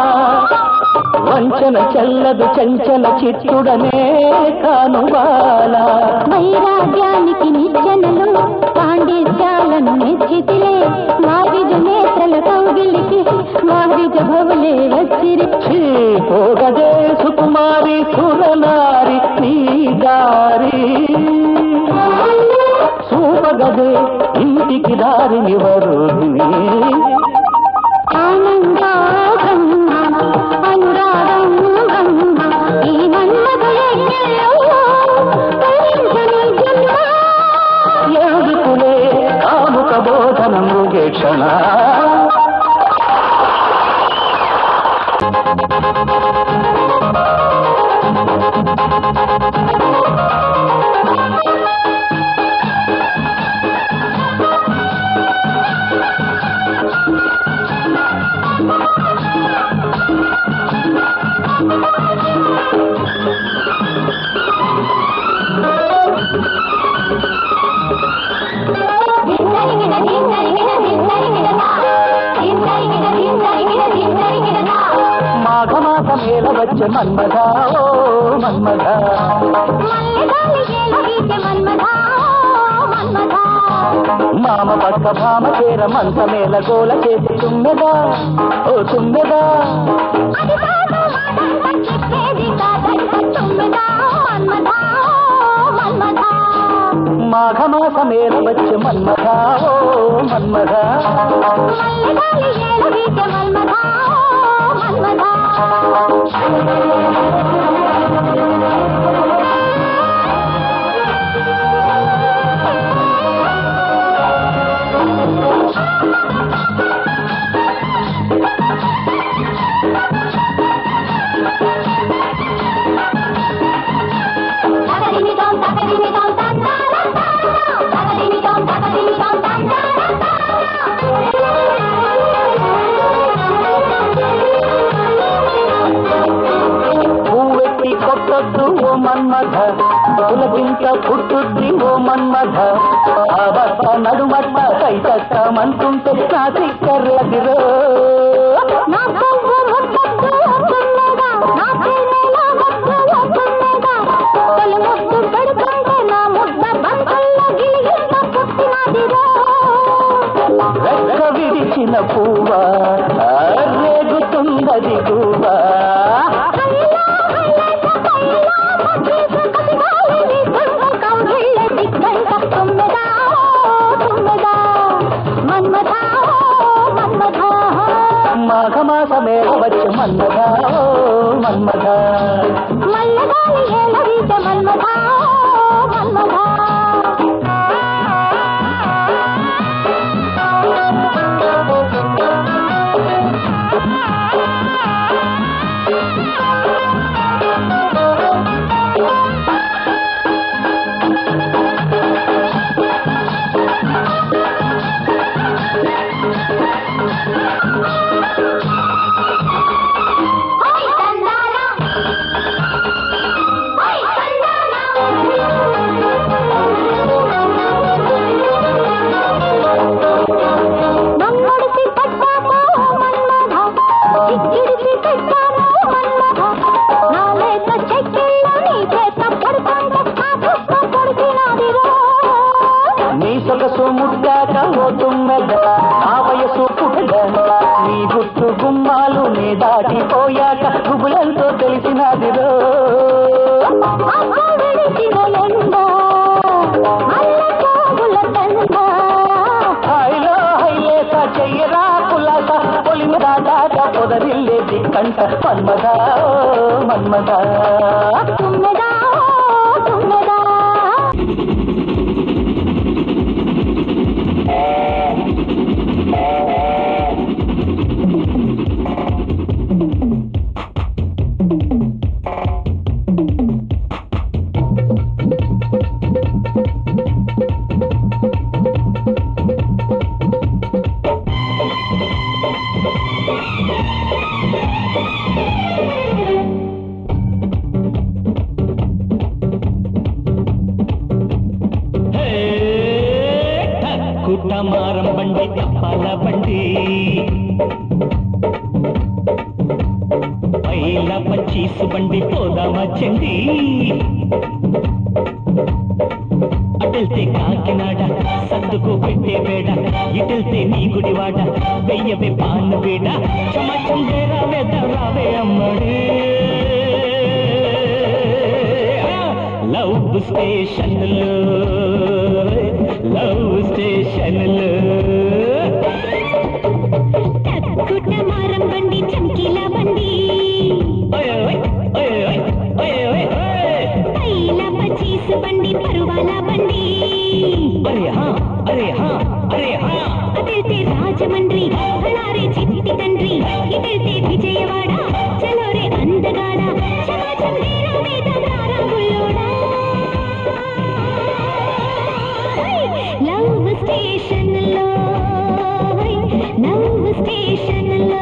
వంచన చెల్లదు చంచల చిత్తుడనే కానువాలా వైరాగ్యానికి నిచ్చెనలు పాండిత్యాలను మెచ్చితిలే మావిజ నేత్రల కౌగిలికి మావిజ భవులే వచ్చిరి ఛీ, పోగదే సుకుమారి సురనారి నీ దారి చూపగదే ఇంటికి దారిని వరుదిని ఆనందో బ్రహ్మ అనురాగం బ్రహ్మ ఈ మన్మథ యజ్ఞంలో తరించని జన్మ ఎందుకులే కాముక బోధన మృగేక్షణ మాఘమాసమేల వచ్చే మన్మథ ఓ మన్మథ మామ పక్క భామ చేర మంచమేల గోల చేసి తుమ్మెదా ఓ తుమ్మెదా మాఘమాసమేల వచ్చే మన్మథ ఓ మన్మథ తగదిమి మన్మథ పులకింత పుట్టుద్ది ఓ మన్మథ అవస్థ నడుమట్ట కైతక్కమంటుంటే నా సిక్కర్లదిరో నా పువ్వు ముద్దద్దు వస్తున్నదా నా పిల్లల ముద్దు వస్తున్నదా తొలి ముద్దు పెడుతుంటే నా ముద్ద బంతుల్లో గిలిగింత పుట్టినదిరో రెక్క విడిచిన పువ్వా రేగుతున్నది గువ్వా హైలా హైలేస హైలా మధ్యస కసిగాలిని దుర్గ కౌగిళ్ళ దిగ్గంట తుమ్మెదా తుమ్మెదా మన్మథా మన్మథా మాఘమాసమే వచ్చి మన్మథ ఓ మన్మథ మల్లగాలి ఏలవీత మన్మథా మన్మథా హై తందానా హై తందానా నన్నడిసి పట్టామో మన్మథ చిక్కిడిసి పెట్టామో మన్మథ నా లేత చెక్కిళ్ళ నీ చేత పడుతుంటే ఆ పుష్ప పొడిచినాదిరో నీ సొగసు ముట్టాక ఓ తుమ్మెద నా వయసు పుట్టద నీ గుట్టు గుమ్మాలు నీ దాటిపోయాక గుబులంతో తెలిసినదిరో అక్క విడిచిన ఎండ అల్ల కోగుల తండ హాయిలో హైలేస చెయ్యరా కులాస పొలిమి దాటాక పొదరిల్లే దిక్కంట మన్మద ఓ మన్మద తుమ్మెదా తుమ్మెదా హే, కుట్టమారం బండి అప్పాల బండి పైల పచ్చీసు బండి పోదామా చండి అటెళ్తే కాకినాడ సర్దుకు పెట్టే వేడ ఇటెళ్తే నీ గుడివాడ వెయ్యవే పాను వేడ చమచం వేరా వేద రావే అమ్మడే లవ్ స్టేషన్లో లవ్ స్టేషన్లో కుట్టమారం బండి చంకీల బండి ఓయ్ ఓయ్ ఓయ్ ఓయ్ ఓయ్ ఓయ్ ఓయ్ పైల పచ్చీసు బండి పరువాల బండి అరే హా అరే హా అరే హా అటెళ్తే రాజమండ్రి అలారే చిట్టి తండ్రి ఇటెళ్తే విజయవాడ చలోరే అందగాడ చమాచం వీరా మీద రారా బుల్లోడా లవ్ స్టేషన్ లో లవ్ స్టేషన్ లో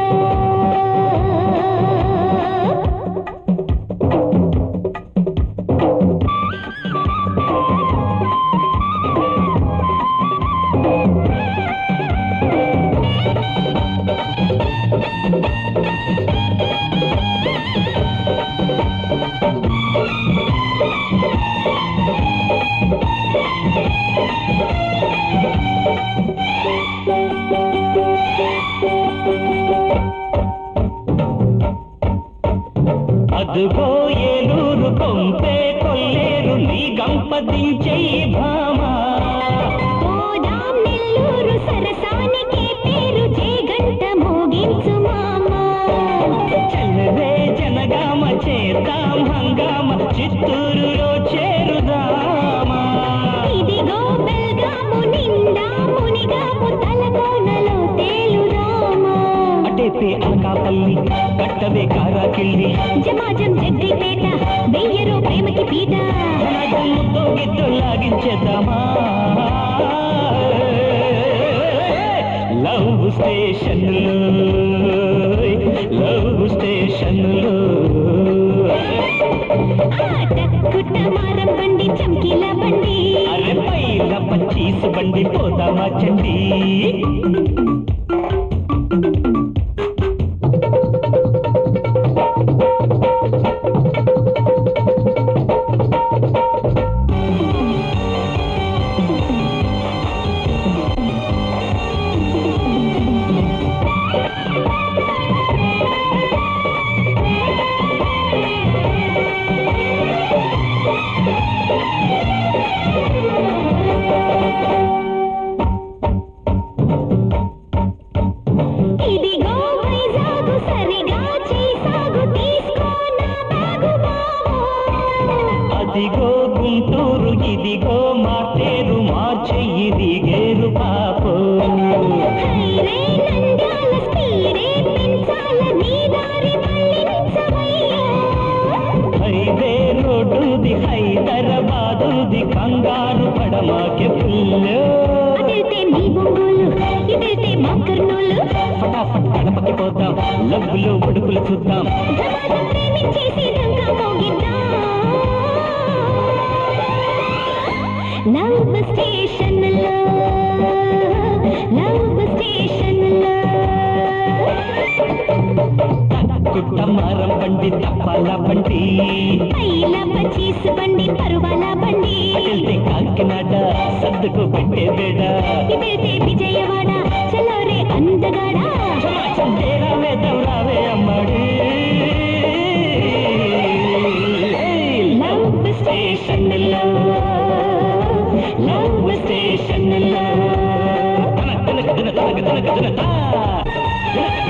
అదుగో ఏలూరు కొంపే కొల్లేరు నీ గంపదించే భామా పోదాం నెల్లూరు సరసానికి పేరు జయగంట మోగించు మామా చల్లరే జనగామ చేద్దాం హంగామ చిత్తూరులో చేరుదామా ఇదిగో బెల్గాము నిండా మునిగాము తలకోనలో తేలుదామా అటేపే అనకాపల్లి కట్టవే కారాకిళ్ళి జమాజం జగ్గిపేట వెయ్యరు ప్రేమకి పీట సమాజం ముద్దో గిద్దో లాగించేద్దామా లవ్ స్టేషన్లో లవ్ స్టేషన్లో కుట్ట మారం బండి చమ్కీల బండి అరే పైల పచ్చీసు బండి పోదామా చండి ఇదిగో వైజాగు సరిగా చేసాగు తీసుకో నా బ్యాగు బావో అదిగో గుంటూరు ఇదిగో మా పేరు మార్చెయ్యి దిగేరు పాపో హైరే నంద్యాల స్పీడే పెంచాల నీ దారి మళ్ళించవయ్యా హైదే రోడ్డుది హైదరాబాదుది కంగారు పడమాకే పుల్లో అదిల్తే మీ బొంగోలు ఇదిల్తే మా కర్నూలు ఫటాఫట్ గడపకి పోతాం లబ్బులు ఉడుకులు చూద్దాం జమాన ప్రేమించేసి రంగా మోగిద్దాం లవ్ స్టేషన్ లో లవ్ స్టేషన్ లో కుట్ట మారం బండి తప్పాల బండి పైల పచీస్ బండి పరువాల బండి అటెళ్తే కాకినాడ సర్దుకు పెట్టే బేడ ఇదైతే విజయవాడ చలోరే అందగాడ రావే దౌరావే అమ్మడి లవ్ స్టేషన్ లవ్ స్టేషన్